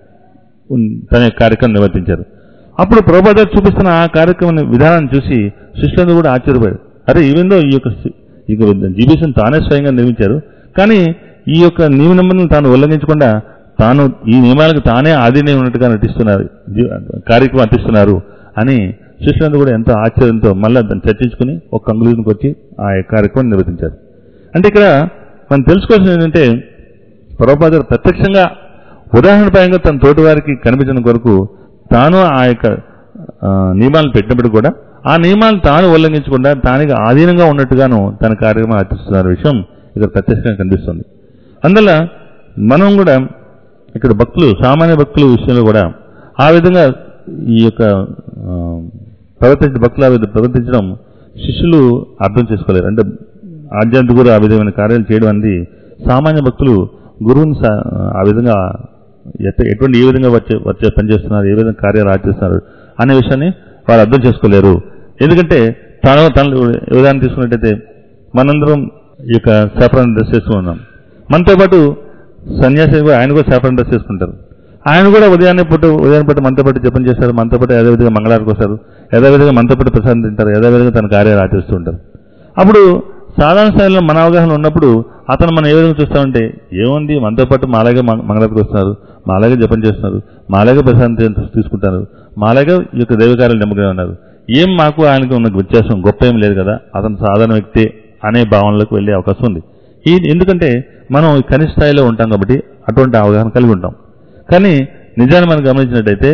ఉన్- తన యొక్క కార్యక్రమం నిర్వర్తించారు అప్పుడు ప్రభుపాద చూపిస్తున్న ఆ కార్యక్రమం విధానాన్ని చూసి శిష్యులందరూ కూడా ఆశ్చర్యపోయారు అరే ఈవెందో ఈ యొక్క సి- ఈ యొక్క జీబీసీని తానే స్వయంగా నిర్మించారు కానీ ఈ యొక్క నియమ నిబంధనలు తాను ఉల్లంఘించకుండా తాను ఈ నియమాలకు తానే ఆధీనం ఉన్నట్టుగా నటిస్తున్నారు జీ- కార్యక్రమం అందిస్తున్నారు అని శిష్యులందరూ కూడా ఎంతో ఆశ్చర్యంతో మళ్ళీ దాన్ని చర్చించుకుని ఒక కంక్లూజన్కి వచ్చి ఆ యొక్క కార్యక్రమం నిర్వర్తించారు అంటే ఇక్కడ మనం తెలుసుకోవాల్సింది ఏంటంటే ప్రభుపాద గారు ప్రత్యక్షంగా ఉదాహరణపరంగా తన తోటి వారికి కనిపించిన కొరకు తాను ఆ యొక్క ఆ, నియమాలను పెట్టినప్పుడు కూడా ఆ నియమాలను తాను ఉల్లంఘించకుండా తానికి ఆధీనంగా ఉన్నట్టుగాను తన కార్యక్రమం ఆచరిస్తున్న విషయం ఇక్కడ ప్రత్యక్షంగా కనిపిస్తుంది అందువల్ల మనం కూడా ఇక్కడ భక్తులు సామాన్య భక్తుల విషయంలో కూడా ఆ విధంగా ఈ యొక్క ఆ, ప్రవర్తించిన భక్తులు ఆ విధంగా ప్రవర్తించడం శిష్యులు అర్థం చేసుకోలేరు అంటే ఆధ్యాత్మిక గురు ఆ విధమైన కార్యాలు చేయడం అనేది సామాన్య భక్తులు గురువుని సా- ఆ విధంగా ఎట్ట- ఎటువంటి ఏ విధంగా వచ్చే వచ్చే పనిచేస్తున్నారు ఏ విధంగా కార్యాలు ఆచరిస్తున్నారు అనే విషయాన్ని వారు అర్థం చేసుకోలేరు ఎందుకంటే తన తన ఉదాహరణ తీసుకున్నట్టయితే మనందరం ఈ యొక్క సాఫ్రాన్ డ్రెస్ వేసుకుని ఉన్నాం మనతో పాటు సన్యాసి కూడా ఆయన కూడా సాఫ్రాన్ డ్రెస్ వేసుకుంటారు ఆయన కూడా ఉదయాన్నే పూట ఉదయం పూట మనతో పాటు జపం చేస్తారు మనతో పాటు యథావిధిగా మంగళానికి వస్తారు యథావిధిగా మనతో పాటు ప్రసాదం తింటారు యథావిధిగా తన కార్యాలు ఆచరిస్తూ ఉంటారు అప్పుడు సాధారణ స్థాయిలో మన అవగాహన ఉన్నప్పుడు అతను మనం ఏ విధంగా చూస్తామంటే ఏముంది మనతో పాటు మాలాగే మ- మంగళానికి వస్తున్నారు మాలాగే జపం చేస్తున్నారు మాలాగే ప్రసాదం తీ- తీసుకుంటారు మాలాగే ఈ యొక్క దైవకార్యాలు నిమ్మగా ఉన్నారు ఏం మాకు ఆయనకు ఉన్న వ్యత్యాసం గొప్ప ఏం లేదు కదా అతను సాధారణ వ్యక్తి అనే భావనలోకి వెళ్ళే అవకాశం ఉంది ఈ ఎందుకంటే మనం ఈ కనిష్ట స్థాయిలో ఉంటాం కాబట్టి అటువంటి అవగాహన కలిగి ఉంటాం కానీ నిజాన్ని మనం గమనించినట్టయితే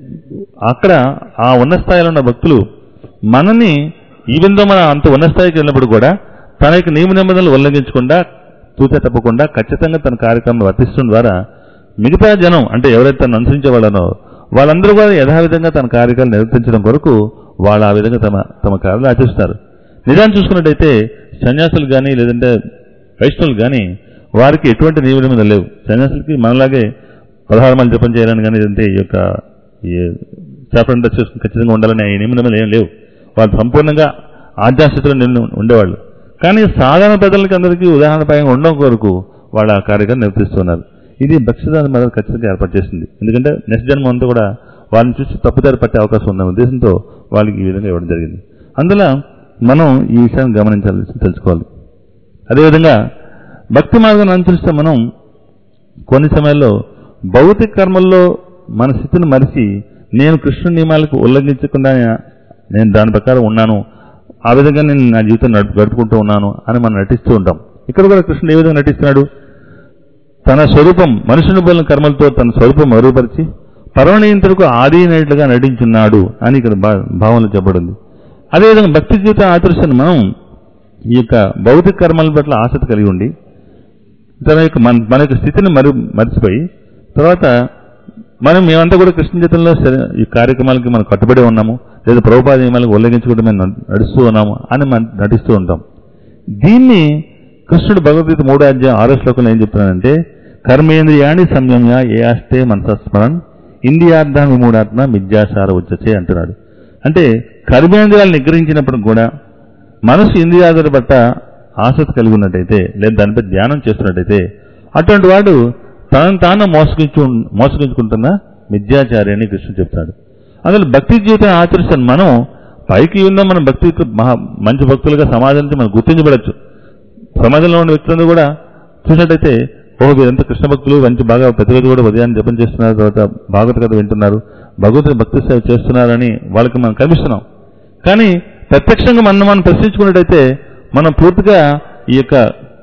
అక్కడ ఆ ఉన్న స్థాయిలో ఉన్న భక్తులు మనని ఈవెందో మన అంత ఉన్న స్థాయికి వెళ్ళినప్పుడు కూడా తన యొక్క నియమ నిబంధనలు ఉల్లంఘించకుండా తూచా తప్పకుండా ఖచ్చితంగా తన కార్యక్రమం వర్తించడం ద్వారా మిగతా జనం అంటే ఎవరైతే తను అనుసరించే వాళ్ళనో వాళ్ళందరూ కూడా యథావిధంగా తన కార్యక్రమాలు నిర్వర్తించడం కొరకు వాళ్ళు ఆ విధంగా తమ తమ కార్యాలు ఆచరిస్తారు నిజాన్ని చూసుకున్నట్టయితే సన్యాసులు కానీ లేదంటే వైష్ణవులు కానీ వారికి ఎటువంటి నియమ నిబంధనలు లేవు సన్యాసులకి మనలాగే పదహారు మంది జపం చేయాలని కానీ లేదంటే ఈ యొక్క ఈ శాపం డ్రెస్ చేసుకుని ఖచ్చితంగా ఉండాలని ఈ నియమ నిబంధనలు ఏం లేవు వాళ్ళు సంపూర్ణంగా ఆధ్యాత్మికతలో నిండి ఉండేవాళ్ళు కానీ సాధారణ ప్రజలకి అందరికీ ఉదాహరణపరంగా ఉండడం కొరకు వాళ్ళు ఆ కార్యక్రమం నిర్వహిస్తున్నారు ఇది భక్ష్యదాన మదర్ ఖచ్చితంగా ఏర్పాటు చేసింది ఎందుకంటే నెక్స్ట్ జన్మ అంతా కూడా వాళ్ళని చూసి తప్పుదారి పట్టే అవకాశం ఉన్న ఉద్దేశంతో వాళ్ళకి ఈ విధంగా ఇవ్వడం జరిగింది అందువల్ల మనం ఈ విషయాన్ని గమనించాలి తెలుసుకోవాలి అదేవిధంగా భక్తి మార్గాన్ని అనుసరిస్తే మనం కొన్ని సమయాల్లో భౌతిక కర్మల్లో మన స్థితిని మరిచి నేను కృష్ణ నియమాలకు ఉల్లంఘించకుండా నేను దాని ప్రకారం ఉన్నాను ఆ విధంగా నేను నా జీవితం నడుపు గడుపుకుంటూ ఉన్నాను అని మనం నటిస్తూ ఉంటాం ఇక్కడ కూడా కృష్ణుడు ఏ విధంగా నటిస్తున్నాడు తన స్వరూపం మనుషుని బోలిన కర్మలతో తన స్వరూపం మరుగుపరిచి పరమనియంత్రకు ఆదీనట్లుగా నటించున్నాడు అని ఇక్కడ భా- భావనలో చెప్పబడింది అదేవిధంగా భక్తి జీవితం ఆచరిస్తున్న మనం ఈ యొక్క భౌతిక కర్మల పట్ల ఆసక్తి కలిగి ఉండి తన యొక్క మన మన యొక్క స్థితిని మరి మర్చిపోయి తర్వాత మనం మేమంతా కూడా కృష్ణ జీవితంలో సరే- ఈ కార్యక్రమాలకి మనం కట్టుబడి ఉన్నాము లేదా ప్రభుపాద నియమాలకు ఉల్లంఘించుకుంటూ మేము నడు- నడుస్తూ ఉన్నాము అని మనం నటిస్తూ ఉంటాం దీన్ని కృష్ణుడు భగవద్గీత మూడో అధ్యాయం ఆరో శ్లోకంలో ఏం చెప్తున్నాడంటే కర్మేంద్రియాణి సంయమ్య ఏ ఆస్తే మనసస్మరణ్ ఇంద్రియార్థ విమూఢాత్మ మిథ్యాసార ఉచ్చసే అంటున్నాడు అంటే కర్మేంద్రియాలు నిగ్రహించినప్పుడు కూడా మనసు ఇంద్రియాదుల పట్ల ఆసక్తి కలిగి ఉన్నట్టయితే లేదా దానిపై ధ్యానం చేస్తున్నట్టయితే అటువంటి వాడు తనను తాను మోసగించు మోసగించుకుంటున్న మిథ్యాచారి అని కృష్ణుడు చెప్తాడు అందులో భక్తి జీవితం ఆచరిస్తాను మనం పైకి ఉందా మనం భక్తి మహా మంచి భక్తులుగా సమాజం నుంచి మనం గుర్తించబడచ్చు సమాజంలో ఉన్న వ్యక్తులందరూ కూడా చూసినట్టయితే ఓహో వీరంతా కృష్ణ భక్తులు మంచి బాగా ప్రతిరోజు కూడా ఉదయాన్ని జపం చేస్తున్నారు తర్వాత భాగవత కథ వింటున్నారు భగవంతుని భక్తి సేవ చేస్తున్నారని వాళ్ళకి మనం కనిపిస్తున్నాం కానీ ప్రత్యక్షంగా మనం మనం ప్రశ్నించుకున్నట్టయితే మనం పూర్తిగా ఈ యొక్క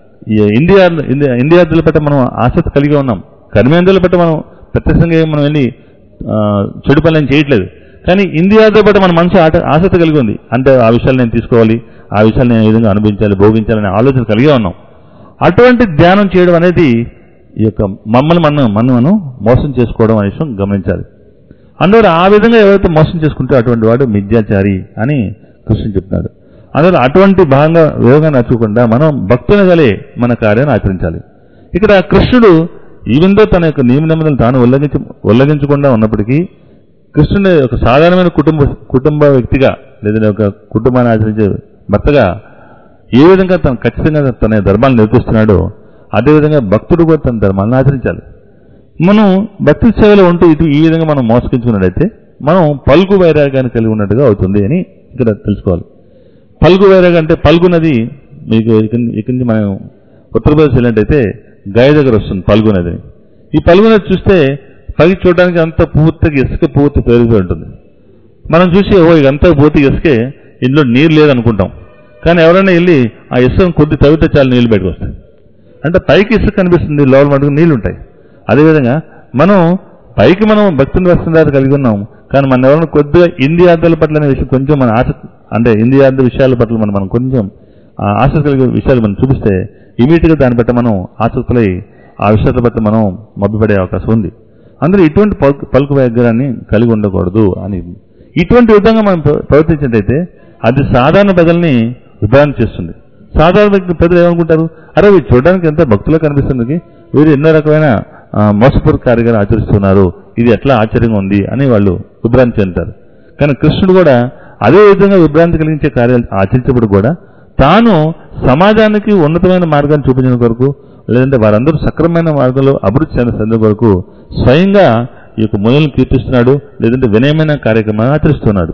ఈ ఇండియా ఇండియా ఇండియాదుల పట్ల మనం ఆసక్తి కలిగి ఉన్నాం కర్మేంద్రుల పట్ల మనం ప్రత్యక్షంగా మనం వెళ్ళి ఆ, చెడు పనులను చేయట్లేదు కానీ ఇండియాతో పాటు మన మనసు ఆట ఆసక్తి కలిగి ఉంది అంటే ఆ విషయాలు నేను తీసుకోవాలి ఆ విషయాలు నేను ఏ విధంగా అనుభవించాలి భోగించాలనే ఆలోచన కలిగి ఉన్నాం అటువంటి ధ్యానం చేయడం అనేది ఈ యొక్క మమ్మల్ని మనం మనం మనం మోసం చేసుకోవడం అనే విషయం గమనించాలి అందువల్ల ఆ విధంగా ఎవరైతే మోసం చేసుకుంటే అటువంటి వాడు మిథ్యాచారి అని కృష్ణుడు చెప్తున్నాడు అందువల్ల అటువంటి భాగంగా వేగంగా నచ్చకుండా మనం భక్తుని గలే మన కార్యాన్ని ఆచరించాలి ఇక్కడ కృష్ణుడు ఈవెందో తన యొక్క నియమ నిబంధనలు తాను ఉల్లంఘించ ఉల్లంఘించకుండా ఉన్నప్పటికీ కృష్ణుడు ఒక సాధారణమైన కుటుంబ కుటుంబ వ్యక్తిగా లేదా ఒక కుటుంబాన్ని ఆచరించే భర్తగా ఏ విధంగా తను ఖచ్చితంగా తన ధర్మాలను నిర్వహిస్తున్నాడో అదేవిధంగా భక్తుడు కూడా తన ధర్మాలను ఆచరించాలి మనం భక్తి సేవలో ఉంటూ ఇటు ఈ విధంగా మనం మోసగించుకున్నట్టయితే మనం పలుకు వైరాగ్యాన్ని కలిగి ఉన్నట్టుగా అవుతుంది అని ఇక్కడ తెలుసుకోవాలి పలుకు వైరాగ్యం అంటే పలుగు నది మీకు ఇక్కడి ఇక్కడి నుంచి మనం ఉత్తరప్రదేశ్ వెళ్ళినట్టయితే గాయ దగ్గర వస్తుంది పలుగు నది ఈ పలుగు నది చూస్తే పైకి చూడడానికి అంత పూర్తిగా ఇసుక పూర్తి పెరిగిపోయి ఉంటుంది మనం చూసి ఓ ఇదంతా పూర్తి ఇసుకే ఇందులో నీరు లేదనుకుంటాం కానీ ఎవరైనా వెళ్ళి ఆ ఇసుకను కొద్ది తవ్వితే చాలు నీళ్లు బయటకు వస్తాయి అంటే పైకి ఇసుక కనిపిస్తుంది లోపల మటుకు నీళ్లు ఉంటాయి అదేవిధంగా మనం పైకి మనం భక్తిని వస్తుందాన్ని కలిగి ఉన్నాం కానీ మన ఎవరైనా కొద్దిగా ఇండియార్థాల పట్ల అనే విషయం కొంచెం మన ఆశ అంటే ఇండియార్థ విషయాల పట్ల మనం మనం కొంచెం ఆ ఆసక్తి కలిగే విషయాలు మనం చూపిస్తే ఇమీడియట్గా దాన్ని బట్టి మనం ఆసక్తులై ఆ విషయాల పట్ల మనం మభ్యపడే అవకాశం ఉంది అందరూ ఇటువంటి పలుకు పలుకు వైద్యాన్ని కలిగి ఉండకూడదు అని ఇటువంటి విధంగా మనం ప్ర- ప్రవర్తించినట్టయితే అది సాధారణ ప్రజల్ని విభాగం చేస్తుంది సాధారణ వ్యక్తి ప్రజలు ఏమనుకుంటారు అరే వీరు చూడడానికి ఎంత భక్తులు కనిపిస్తుంది వీరు ఎన్నో రకమైన ఆ, మోసపూర్ కార్యక్రమం ఆచరిస్తున్నారు ఇది ఎట్లా ఆశ్చర్యంగా ఉంది అని వాళ్ళు విభ్రాంతి చెందుతారు కానీ కృష్ణుడు కూడా అదే విధంగా విభ్రాంతి కలిగించే కార్యాలు ఆచరించినప్పుడు కూడా తాను సమాజానికి ఉన్నతమైన మార్గాన్ని చూపించిన కొరకు లేదంటే వారందరూ సక్రమైన మార్గంలో అభివృద్ధి చెందిన సందర్భం కొరకు స్వయంగా ఈ యొక్క మునులను కీర్తిస్తున్నాడు లేదంటే వినయమైన కార్యక్రమాన్ని ఆచరిస్తున్నాడు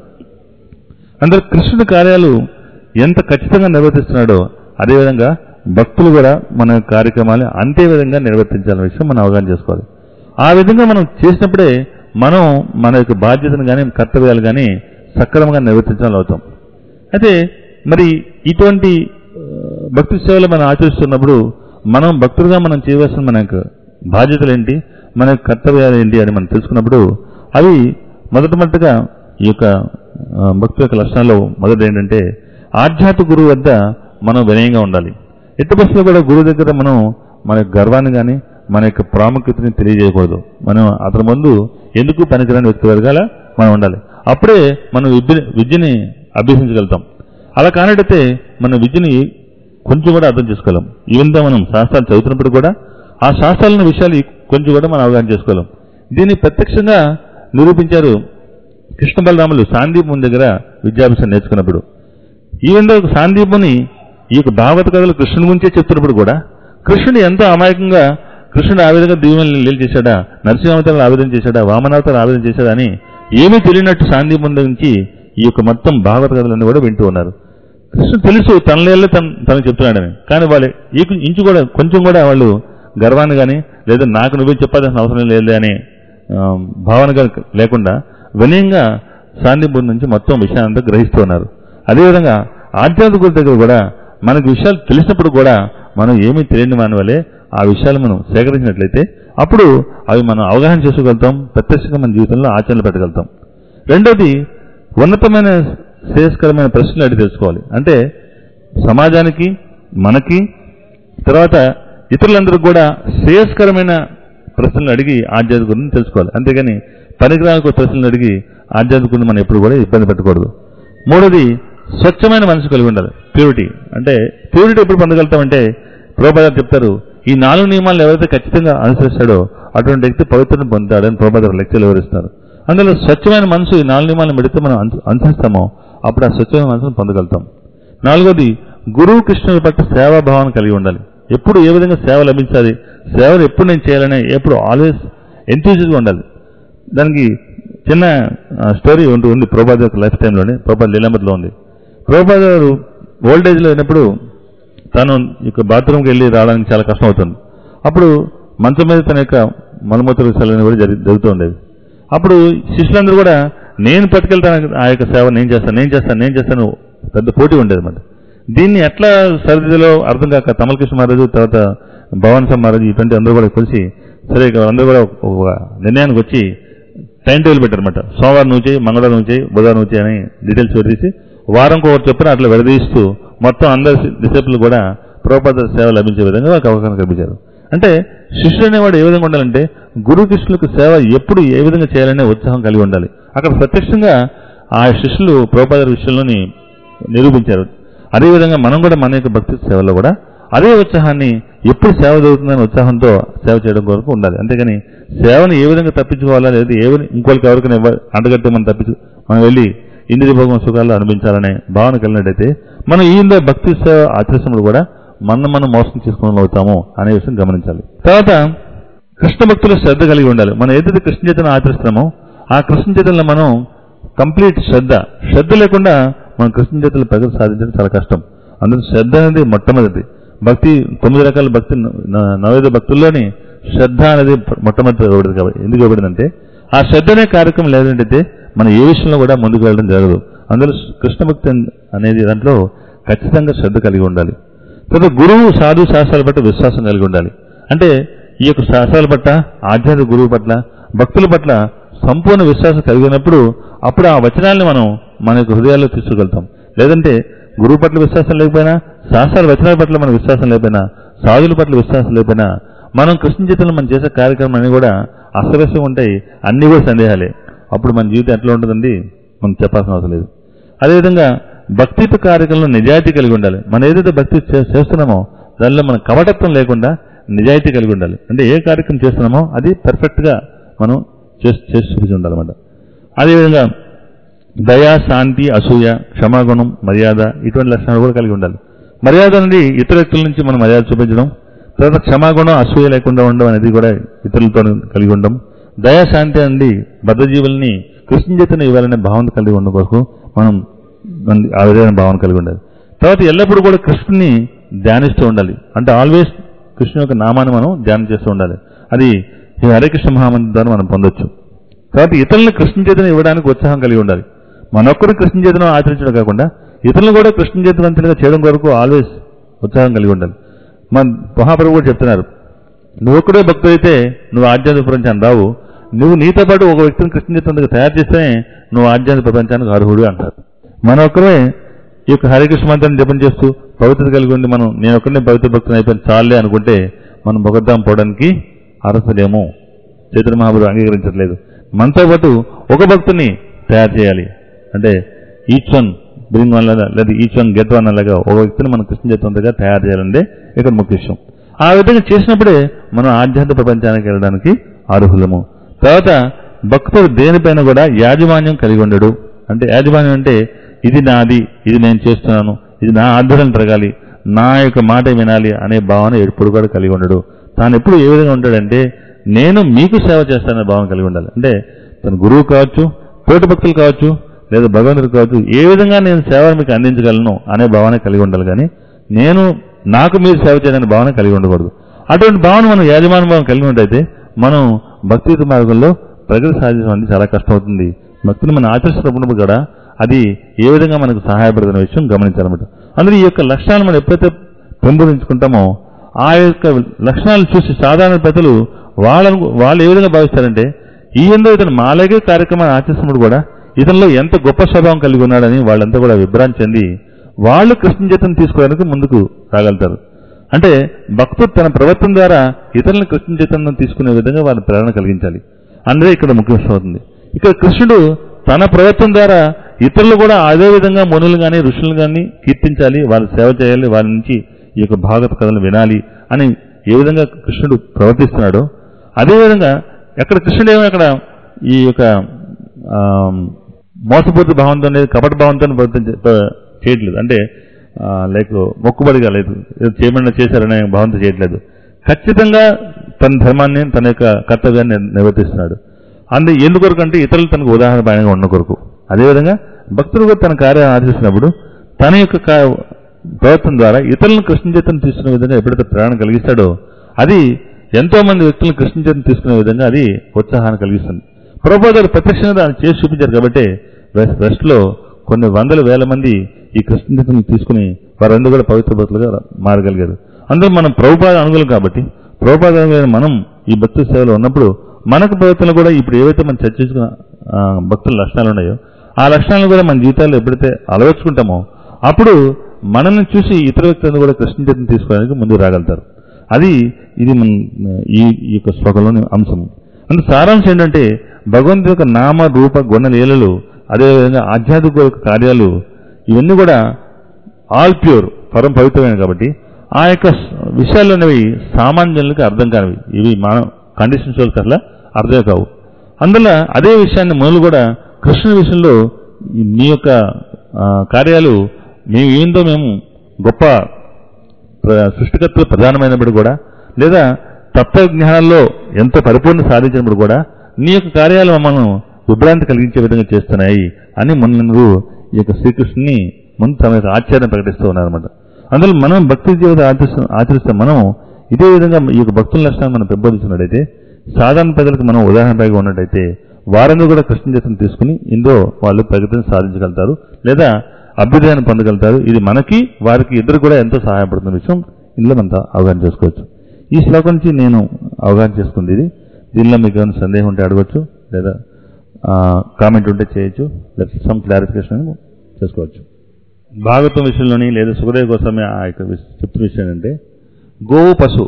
అందరూ కృష్ణుడి కార్యాలు ఎంత ఖచ్చితంగా నిర్వర్తిస్తున్నాడో అదేవిధంగా భక్తులు కూడా మన కార్యక్రమాలు అంతే విధంగా నిర్వర్తించాలనే విషయం మనం అవగాహన చేసుకోవాలి ఆ విధంగా మనం చేసినప్పుడే మనం మన యొక్క బాధ్యతను కానీ కర్తవ్యాలు కానీ సక్రమంగా నిర్వర్తించాలని అవుతాం అయితే మరి ఇటువంటి ఆ, భక్తి సేవలు మనం ఆచరిస్తున్నప్పుడు మనం భక్తులుగా మనం చేయవలసిన మన యొక్క బాధ్యతలు ఏంటి మన యొక్క కర్తవ్యాలు ఏంటి అని మనం తెలుసుకున్నప్పుడు అవి మొదటమొదటిగా ఈ యొక్క ఆ, భక్తి యొక్క లక్షణాలు మొదటి ఏంటంటే ఆధ్యాత్మిక గురువు వద్ద మనం వినయంగా ఉండాలి ఎట్టి బస్సులో కూడా గురువు దగ్గర మనం మన యొక్క గర్వాన్ని కానీ మన యొక్క ప్రాముఖ్యతని తెలియజేయకూడదు మనం అతని ముందు ఎందుకు పనికిరాని వ్యక్తి వర్గాల మనం ఉండాలి అప్పుడే మనం విద్య విద్యని అభ్యసించగలుగుతాం అలా కానట్టయితే మన విద్యని కొంచెం కూడా అర్థం చేసుకోలేం ఈవెన్ దో మనం శాస్త్రాలు చదువుతున్నప్పుడు కూడా ఆ శాస్త్రాలను విషయాలు కొంచెం కూడా మనం అవగాహన చేసుకోలేం దీన్ని ప్రత్యక్షంగా నిరూపించారు కృష్ణ బలరాములు సాందీపం దగ్గర విద్యాభ్యాసం నేర్చుకున్నప్పుడు ఈవెన్ దో సాందీపుని ఈ యొక్క భాగవత కథలు కృష్ణుని గురించే చెప్తున్నప్పుడు కూడా కృష్ణుడు ఎంతో అమాయకంగా కృష్ణుడు ఆ విధంగా దీవెనలు లీలు చేశాడా నరసింహావతారం ఆవేదన చేశాడా వామనావతారం ఆవేదన చేశాడా అని ఏమీ తెలియనట్టు సాందీపం నుంచి ఈ యొక్క మొత్తం భాగవత కథలన్నీ కూడా వింటూ ఉన్నారు కృష్ణుడు తెలుసు తన లేళ్ళే తను తనకు చెప్తున్నాడని కానీ వాళ్ళు ఈ ఇంచు కూడా కొంచెం కూడా వాళ్ళు గర్వాన్ని కానీ లేదా నాకు నువ్వే చెప్పాల్సిన అవసరం లేదు అనే ఆ, భావన గా లేకుండా వినయంగా సాన్నిధ్యం నుంచి మొత్తం విషయాన్ని గ్రహిస్తూ ఉన్నారు అదేవిధంగా ఆధ్యాత్మిక గురు దగ్గర కూడా మనకు విషయాలు తెలిసినప్పుడు కూడా మనం ఏమీ తెలియని మన వల్లే ఆ విషయాలు మనం సేకరించినట్లయితే అప్పుడు అవి మనం అవగాహన చేసుకోగలుగుతాం ప్రత్యక్షంగా మన జీవితంలో ఆచరణలు పెట్టగలుగుతాం రెండోది ఉన్నతమైన శ్రేయస్కరమైన ప్రశ్నలు అడిగి తెలుసుకోవాలి అంటే సమాజానికి మనకి తర్వాత ఇతరులందరూ కూడా శ్రేయస్కరమైన ప్రశ్నలు అడిగి ఆధ్యాత్మిక గురించి తెలుసుకోవాలి అంతేగాని పనికిరానికి ప్రశ్నలు అడిగి ఆధ్యాత్మిక గురించి మనం ఎప్పుడు కూడా ఇబ్బంది పెట్టకూడదు మూడోది స్వచ్ఛమైన మనసు కలిగి ఉండాలి ప్యూరిటీ అంటే ప్యూరిటీ ఎప్పుడు పొందగలుగుతామంటే ప్రోపాదారు చెప్తారు ఈ నాలుగు నియమాలను ఎవరైతే ఖచ్చితంగా అనుసరిస్తాడో అటువంటి వ్యక్తి పవిత్రను పొందుతాడని ప్రోపాదారు లెక్చర్లు వివరిస్తారు అందులో స్వచ్ఛమైన మనసు ఈ నాలుగు నియమాలను పెడితే మనం అను- అనుసరిస్తామో అప్పుడు ఆ స్వచ్ఛమైన మనసును పొందగలుగుతాం నాలుగోది గురువు కృష్ణుల పట్ల సేవాభావాన్ని కలిగి ఉండాలి ఎప్పుడు ఏ విధంగా సేవ లభించాలి సేవలు ఎప్పుడు నేను చేయాలని ఎప్పుడు ఆల్వేస్ ఎంతూజిగా ఉండాలి దానికి చిన్న ఆ, స్టోరీ ఉంటూ ఉంది ప్రోబాద్ యొక్క లైఫ్ టైంలోనే ప్రోబాద్ లీలామతిలో ఉంది ప్రోబాద్ గారు ఓల్డ్ ఏజ్లో అయినప్పుడు తను ఇక బాత్రూమ్కి వెళ్ళి రావడానికి చాలా కష్టం అవుతుంది అప్పుడు మంచం మీద తన యొక్క మలమూత్ర విషయాలని కూడా జరి జరుగుతూ ఉండేది అప్పుడు శిష్యులందరూ కూడా నేను పట్టుకెళ్తాను ఆ యొక్క సేవ నేను చేస్తాను నేను చేస్తాను నేను చేస్తాను పెద్ద పోటీ ఉండేది అన్నమాట దీన్ని ఎట్లా సరిదిలో అర్థం కాక తమలకృష్ణ మహారాజు తర్వాత భవన్ సం మహారాజు ఇటువంటి అందరూ కూడా కలిసి సరే ఇక అందరూ కూడా ఒక నిర్ణయానికి వచ్చి టైం టేబుల్ పెట్టారన్నమాట సోమవారం నువ్వు చేయి మంగళవారం నువ్వు చేయి బుధవారం నువ్వు చేయి అని డీటెయిల్స్ విడదీసి వారంకి ఒకటి చొప్పున అట్లా విడదీస్తూ మొత్తం అందరి డిసైపుల్ కూడా ప్రోపద సేవ లభించే విధంగా ఒక అవకాశం కల్పించారు అంటే శిష్యుడు అనేవాడు ఏ విధంగా ఉండాలంటే గురు కృష్ణులకు సేవ ఎప్పుడు ఏ విధంగా చేయాలనే ఉత్సాహం కలిగి ఉండాలి అక్కడ ప్రత్యక్షంగా ఆ శిష్యులు ప్రోపద విషయంలోని నిరూపించారు అదేవిధంగా మనం కూడా మన యొక్క భక్తి సేవలో కూడా అదే ఉత్సాహాన్ని ఎప్పుడు సేవ జరుగుతుందనే ఉత్సాహంతో సేవ చేయడం కొరకు ఉండాలి అంతేగాని సేవను ఏ విధంగా తప్పించుకోవాలా లేదా ఏ విధంగా ఇంకోరికి ఎవరికైనా ఇవ్వ- అంటగట్టి మనం తప్పించు మనం వెళ్ళి ఇంద్రియ భోగం సుఖాలు అనిపించాలనే భావన కలిగినట్టయితే మనం ఈ ఇంద్రియ భక్తి సేవ ఆచరిస్తున్నప్పుడు కూడా మనం మనం మోసం చేసుకోవడం అవుతాము అనే విషయం గమనించాలి తర్వాత కృష్ణ భక్తులు శ్రద్ధ కలిగి ఉండాలి మనం ఏదైతే కృష్ణ చేతను ఆచరిస్తున్నామో ఆ కృష్ణ చేతనలో మనం కంప్లీట్ శ్రద్ధ శ్రద్ధ లేకుండా మనం కృష్ణ చేతులు ప్రగతి సాధించడం చాలా కష్టం అందులో శ్రద్ధ అనేది మొట్టమొదటి భక్తి తొమ్మిది రకాల భక్తి న- నవవిధ భక్తుల్లోని శ్రద్ధ అనేది మొట్టమొదటి ఇవ్వబడింది కాబట్టి ఎందుకు ఇవ్వబడిందంటే ఆ శ్రద్ధ అనే కార్యక్రమం లేదంటే మనం ఏ విషయంలో కూడా ముందుకు వెళ్ళడం జరగదు అందులో కృష్ణ భక్తి అనేది దాంట్లో ఖచ్చితంగా శ్రద్ధ కలిగి ఉండాలి తర్వాత గురువు సాధు శాస్త్రాల పట్ల విశ్వాసం కలిగి ఉండాలి అంటే ఈ యొక్క శాస్త్రాల పట్ల ఆధ్యాత్మిక గురువు పట్ల భక్తుల పట్ల సంపూర్ణ విశ్వాసం కలిగినప్పుడు అప్పుడు ఆ వచనాల్ని మనం మన యొక్క హృదయాల్లో తీసుకెళ్తాం లేదంటే గురువు పట్ల విశ్వాసం లేకపోయినా శాస్త్రాల వచనాల పట్ల మన విశ్వాసం లేకపోయినా సాధుల పట్ల విశ్వాసం లేకపోయినా మనం కృష్ణ జీవితంలో మనం చేసే కార్యక్రమం అన్ని కూడా అస్తవ్యస్తం ఉంటాయి అన్ని కూడా సందేహాలే అప్పుడు మన జీవితం ఎట్లా ఉంటుందండి మనం చెప్పాల్సిన అవసరం లేదు అదేవిధంగా భక్తిత్వ కార్యక్రమంలో నిజాయితీ కలిగి ఉండాలి మనం ఏదైతే భక్తి చే- చేస్తున్నామో దానిలో మన కవటత్వం లేకుండా నిజాయితీ కలిగి ఉండాలి అంటే ఏ కార్యక్రమం చేస్తున్నామో అది పర్ఫెక్ట్గా మనం చేసి చేసి చూపించి ఉండాలన్నమాట అదేవిధంగా దయ శాంతి అసూయ క్షమాగుణం మర్యాద ఇటువంటి లక్షణాలు కూడా కలిగి ఉండాలి మర్యాద నుండి ఇతర వ్యక్తుల నుంచి మనం మర్యాద చూపించడం తర్వాత క్షమాగుణం అసూయ లేకుండా ఉండడం అనేది కూడా ఇతరులతో కలిగి ఉండడం దయా శాంతి అండి బద్ధజీవుల్ని కృష్ణచేతను ఇవ్వాలనే భావన కలిగి ఉండడం కొరకు మనం మన- ఆ విధమైన భావన కలిగి ఉండాలి తర్వాత ఎల్లప్పుడూ కూడా కృష్ణుని ధ్యానిస్తూ ఉండాలి అంటే ఆల్వేస్ కృష్ణు యొక్క నామాన్ని మనం ధ్యానం చేస్తూ ఉండాలి అది ఈ హరే కృష్ణ మహామంత్రం ద్వారా మనం పొందొచ్చు కాబట్టి ఇతరులను కృష్ణ చేతను ఇవ్వడానికి ఉత్సాహం కలిగి ఉండాలి మనొక్కరు కృష్ణ చేతను ఆచరించడం కాకుండా ఇతరులను కూడా కృష్ణ చేతవంతులుగా చేయడం కొరకు ఆల్వేస్ ఉత్సాహం కలిగి ఉండాలి మన మహాప్రభు కూడా చెప్తున్నారు నువ్వు ఒక్కడే భక్తుడు అయితే నువ్వు ఆధ్యాత్మిక ప్రపంచానికి రావు నువ్వు నీతో పాటు ఒక వ్యక్తిని కృష్ణ చేతందుకు తయారు చేస్తేనే నువ్వు ఆధ్యాత్మిక ప్రపంచానికి అర్హుడు అంటారు మన ఒక్కరే ఈ యొక్క హరికృష్ణ మంత్రాన్ని జపం చేస్తూ పవిత్రత కలిగి ఉండి మనం నేను ఒక్కనే పవిత్ర భక్తుని అయిపోయిన చాలే అనుకుంటే మనం భగవద్ధాం పోవడానికి అర్హతలేము చైతన్య మహాప్రభు అంగీకరించట్లేదు మనతో పాటు ఒక భక్తుని తయారు చేయాలి అంటే ఈచ్ వన్ బ్రింగ్ వన్ లేదా ఈచ్ వన్ గెట్ వన్ అలాగా ఒక వ్యక్తిని మనం కృష్ణ చేతంతగా తయారు చేయాలంటే ఇక్కడ ముఖ్య విషయం ఆ విధంగా చేసినప్పుడే మనం ఆధ్యాత్మిక ప్రపంచానికి వెళ్ళడానికి అర్హులము తర్వాత భక్తుడు దేనిపైన కూడా యాజమాన్యం కలిగి ఉండడు అంటే యాజమాన్యం అంటే ఇది నాది ఇది నేను చేస్తున్నాను ఇది నా ఆధ్వర్యం తిరగాలి నా యొక్క మాట వినాలి అనే భావన ఎప్పుడు కూడా కలిగి ఉండడు తాను ఎప్పుడు ఏ విధంగా ఉంటాడంటే నేను మీకు సేవ చేస్తాననే భావన కలిగి ఉండాలి అంటే తన గురువు కావచ్చు తోటి భక్తులు కావచ్చు లేదా భగవంతుడు కావచ్చు ఏ విధంగా నేను సేవను మీకు అందించగలను అనే భావన కలిగి ఉండాలి కానీ నేను నాకు మీరు సేవ చేయాలనే భావన కలిగి ఉండకూడదు అటువంటి భావన మనం యాజమాన్య భావన కలిగి ఉంటైతే మనం భక్తియుత మార్గంలో ప్రగతి సాధించడం అనేది చాలా కష్టం అవుతుంది భక్తిని మనం ఆచరిస్తున్నప్పుడు కూడా అది ఏ విధంగా మనకు సహాయపడుతున్న విషయం గమనించాలన్నమాట అందులో ఈ యొక్క లక్షణాలు మనం ఎప్పుడైతే పెంపొందించుకుంటామో ఆ యొక్క లక్షణాలు చూసి సాధారణ ప్రజలు వాళ్ళను వాళ్ళు ఏ విధంగా భావిస్తారంటే ఈ ఎందో ఇతను మాలాగే కార్యక్రమాన్ని ఆచరిస్తున్నప్పుడు కూడా ఇతనిలో ఎంత గొప్ప స్వభావం కలిగి ఉన్నాడని వాళ్ళంతా కూడా విభ్రాంతి చెంది వాళ్ళు కృష్ణ చేతను తీసుకోవడానికి ముందుకు రాగలుగుతారు అంటే భక్తుడు తన ప్రవర్తన ద్వారా ఇతరులను కృష్ణ చైతన్యం తీసుకునే విధంగా వారిని ప్రేరణ కలిగించాలి అందుకే ఇక్కడ ముఖ్య విషయం అవుతుంది ఇక్కడ కృష్ణుడు తన ప్రవర్తన ద్వారా ఇతరులు కూడా అదే విధంగా మునులు కానీ ఋషులు కానీ కీర్తించాలి వారి సేవ చేయాలి వారి నుంచి ఈ యొక్క భాగవత కథలు వినాలి అని ఏ విధంగా కృష్ణుడు ప్రవర్తిస్తున్నాడో అదేవిధంగా ఎక్కడ కృష్ణుడు ఏమో అక్కడ ఈ యొక్క ఆ, మోసపూర్తి భావంతో కపట భావంతో ప్రవర్తించ- ప్ర- చేయట్లేదు అంటే లైక్ మొక్కుబడిగా లేదు ఏదో చేయమని చేశారనే భావంతో చేయట్లేదు ఖచ్చితంగా తన ధర్మాన్ని తన యొక్క కర్తవ్యాన్ని నిర్వర్తిస్తున్నాడు అందు ఎందుకొరకు అంటే ఇతరులు తనకు ఉదాహరణ పైన ఉన్న కొరకు అదేవిధంగా భక్తుడు కూడా తన కార్యాన్ని ఆచరిస్తున్నప్పుడు తన యొక్క కా- ప్రవర్తన ద్వారా ఇతరులను కృష్ణ చేతను తీసుకునే విధంగా ఎప్పుడైతే ప్రేరణ కలిగిస్తాడో అది ఎంతో మంది వ్యక్తులను కృష్ణ చేతను తీసుకునే విధంగా అది ఉత్సాహాన్ని కలిగిస్తుంది ప్రభుత్వాలు ప్రత్యక్షంగా దాన్ని చేసి చూపించారు కాబట్టి వెస్ట్ వెస్ట్లో కొన్ని వందల వేల మంది ఈ కృష్ణ చేతను తీసుకుని వారందరూ కూడా పవిత్ర భక్తులుగా మారగలిగారు అందరూ మనం ప్రభుపాద అనుగులం కాబట్టి ప్రభుపాద అనుగులైన మనం ఈ భక్తి సేవలో ఉన్నప్పుడు మనకు భక్తులు కూడా ఇప్పుడు ఏవైతే మనం చర్చించుకున్న ఆ, భక్తుల లక్షణాలు ఉన్నాయో ఆ లక్షణాలను కూడా మన జీవితాల్లో ఎప్పుడైతే అలవర్చుకుంటామో అప్పుడు మనల్ని చూసి ఇతర వ్యక్తులను కూడా కృష్ణ చేతిని తీసుకోవడానికి ముందుకు రాగలుగుతారు అది ఇది మన ఈ ఈ యొక్క శ్లోకంలోని అంశం అందుకు సారాంశం ఏంటంటే భగవంతుడి యొక్క నామ రూప గుణ లీలలు అదేవిధంగా ఆధ్యాత్మిక యొక్క కార్యాలు ఇవన్నీ కూడా ఆల్ ప్యూర్ పరం పవిత్రమైన కాబట్టి ఆ యొక్క స- విషయాలు అనేవి సామాన్యులకు అర్థం కానివి ఇవి మన కండిషన్స్ వాళ్ళకి అసలు అర్థమే కావు అందువల్ల అదే విషయాన్ని మొదలు కూడా కృష్ణుని విషయంలో ఈ మీ యొక్క ఆ, కార్యాలు మేము ఏందో మేము గొప్ప ప్ర- సృష్టికర్తలు ప్రధానమైనప్పుడు కూడా లేదా తత్వ జ్ఞానాల్లో ఎంతో పరిపూర్ణ సాధించినప్పుడు కూడా నీ యొక్క కార్యాలు మమ్మల్ని విభ్రాంతి కలిగించే విధంగా చేస్తున్నాయి అని ముందు ఈ యొక్క శ్రీకృష్ణుని ముందు తమ యొక్క ఆచార్యం ప్రకటిస్తూ ఉన్నారన్నమాట అందులో మనం భక్తి జీవితం ఆచరిస్తూ ఆచరిస్తే మనం ఇదే విధంగా ఈ యొక్క భక్తుల లక్షణాన్ని మనం పెంపొందించినట్టయితే సాధారణ ప్రజలకు మనం ఉదాహరణగా ఉన్నట్టయితే వారందరూ కూడా కృష్ణ చేతను తీసుకుని ఇందులో వాళ్ళు ప్రగతిని సాధించగలుగుతారు లేదా అభ్యుదయాన్ని పొందగలుగుతారు ఇది మనకి వారికి ఇద్దరు కూడా ఎంతో సహాయపడుతున్న విషయం ఇందులో మనం అవగాహన చేసుకోవచ్చు ఈ శ్లోకం నుంచి నేను అవగాహన చేసుకుంది ఇది దీనిలో మీకు ఏమైనా సందేహం ఉంటే అడగచ్చు లేదా కామెంట్ ఉంటే చేయొచ్చు లేదా సమ్ క్లారిఫికేషన్ చేసుకోవచ్చు భాగవతం విషయంలోని లేదా సుఖదేవ్ కోసమే ఆ యొక్క విష- చెప్తున్న విషయం ఏంటంటే గోవు పశు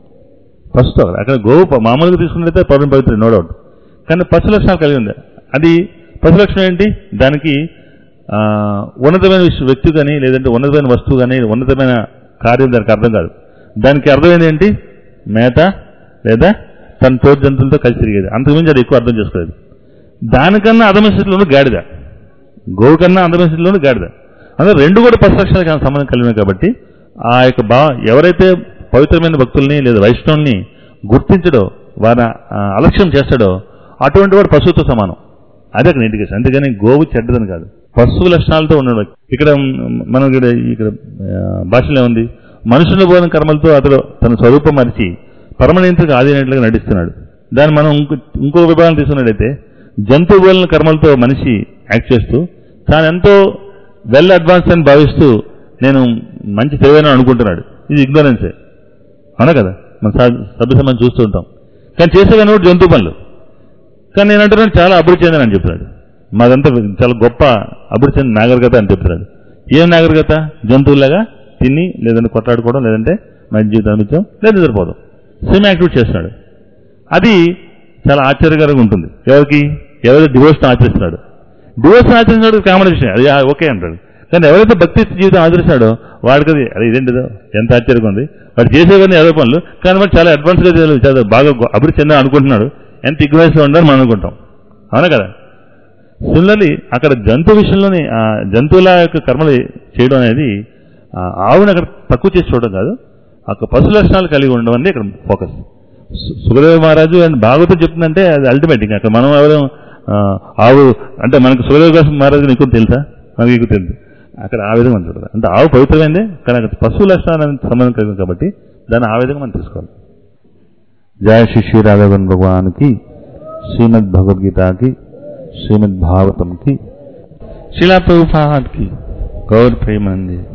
పశుతో అక్కడ. అక్కడ గోవు ప- మామూలుగా తీసుకున్నట్లయితే పౌర్ణ పవిత్ర నో డౌట్ కానీ పశు లక్షణాలు కలిగి ఉంది అది పశు లక్షణం ఏంటి దానికి ఆ, ఉన్నతమైన విష- వ్యక్తి కానీ లేదంటే ఉన్నతమైన వస్తువు కానీ ఉన్నతమైన కార్యం దానికి అర్థం కాదు దానికి అర్థమైంది ఏంటి మేత లేదా తన తోటి జంతువులతో కలిసి తిరిగేది అంతకుమించి అది ఎక్కువ అర్థం చేసుకోలేదు దానికన్నా అధమ స్థితిలోనూ గాడిద గోవు కన్నా అందమైన స్థితిలోనూ గాడిద అందులో రెండు కూడా పశులక్షణాలకు సంబంధం కలిగినవి కాబట్టి ఆ యొక్క బా ఎవరైతే పవిత్రమైన భక్తుల్ని లేదా వైష్ణవుల్ని గుర్తించడో వారిని ఆ, అలక్ష్యం చేస్తాడో అటువంటి వాడు పశువుతో సమానం అదే అక్కడ ఇండికేషన్ అంతేగాని గోవు చెడ్డదని కాదు పశువు లక్షణాలతో ఉన్నాడు ఇక్కడ మ్, మనం ఇక్కడ ఇక్కడ ఆ, భాషలో ఉంది మనుషుల బోధన కర్మలతో అతడు తన స్వరూపం మరిచి పరమనియంత్రికి ఆదినట్లుగా నటిస్తున్నాడు దాన్ని మనం ఇంకో ఇంకో విభాగం తీసుకున్నట్టయితే జంతు బోధన కర్మలతో మనిషి యాక్ట్ చేస్తూ తాను ఎంతో వెల్ అడ్వాన్స్ అని భావిస్తూ నేను మంచి తెలివైన అనుకుంటున్నాడు ఇది ఇగ్నోరెన్సే అవునా కదా మన స- సభ్య సమాజం చూస్తూ ఉంటాం కానీ చేసేవన్నీ కూడా జంతు పనులు కానీ నేను అంటున్నాను చాలా అభివృద్ధి చెందని అని చెప్తున్నాడు మాదంతా చాలా గొప్ప అభివృద్ధి చెందిన నాగరికత అని చెప్తున్నాడు ఏం నాగరికత జంతువులాగా తిని లేదంటే కొట్లాడుకోవడం లేదంటే మంచి జీవితం అనిపించడం లేదా నిద్రపోవడం సేమ్ యాక్టివిటీ చేస్తున్నాడు అది చాలా ఆశ్చర్యకరంగా ఉంటుంది ఎవరికి ఎవరైతే డివోషన్ ఆచరిస్తున్నాడు డివోషన్ ఆచరించినాడు కామన్ విషయం అది ఆ, ఓకే అంటాడు కానీ ఎవరైతే భక్తి జీవితం ఆచరిస్తాడో వాడికి అది అది ఇదేంటిదో ఎంత ఆశ్చర్యంగా ఉంది వాడు చేసేవన్నీ ఏదో పనులు కానీ వాడు చాలా అడ్వాన్స్గా చేయాలి, చాలా బాగా గొ- అభివృద్ధి చెందా అనుకుంటున్నాడు ఎంత ఇగ్నోరెన్స్లో ఉండాలని మనం అనుకుంటాం అవునా కదా సిమిలర్లీ అక్కడ జంతు విషయంలోని ఆ జంతువుల యొక్క కర్మలు చేయడం అనేది ఆ ఆవుని అక్కడ తక్కువ చేసి చూడడం కాదు అక్కడ పశు లక్షణాలు కలిగి ఉండడం అనేది ఇక్కడ ఫోకస్ సు- సుఖదేవ మహారాజు అండ్ భాగవతం చెప్తుందంటే అది అల్టిమేట్ ఇంకా అక్కడ మనం ఎవరు ఆ, ఆవు అంటే మనకు సుఖదేవ గోస్వామి మహారాజు నీకు తెలుసా మనకి నీకు తెలుసు అక్కడ ఆ విధంగా మనం చూడాలి అంటే ఆవు పవిత్రమైందే కానీ అక్కడ పశువు లక్షణాలకు సంబంధం కలిగింది కాబట్టి దాన్ని ఆ విధంగా మనం తీసుకోవాలి जय श्री श्री राघवन भगवान की श्रीमद् भगवद गीता की श्रीमद् भागवतम की शिला प्रभुपाद की गौर प्रेमानंद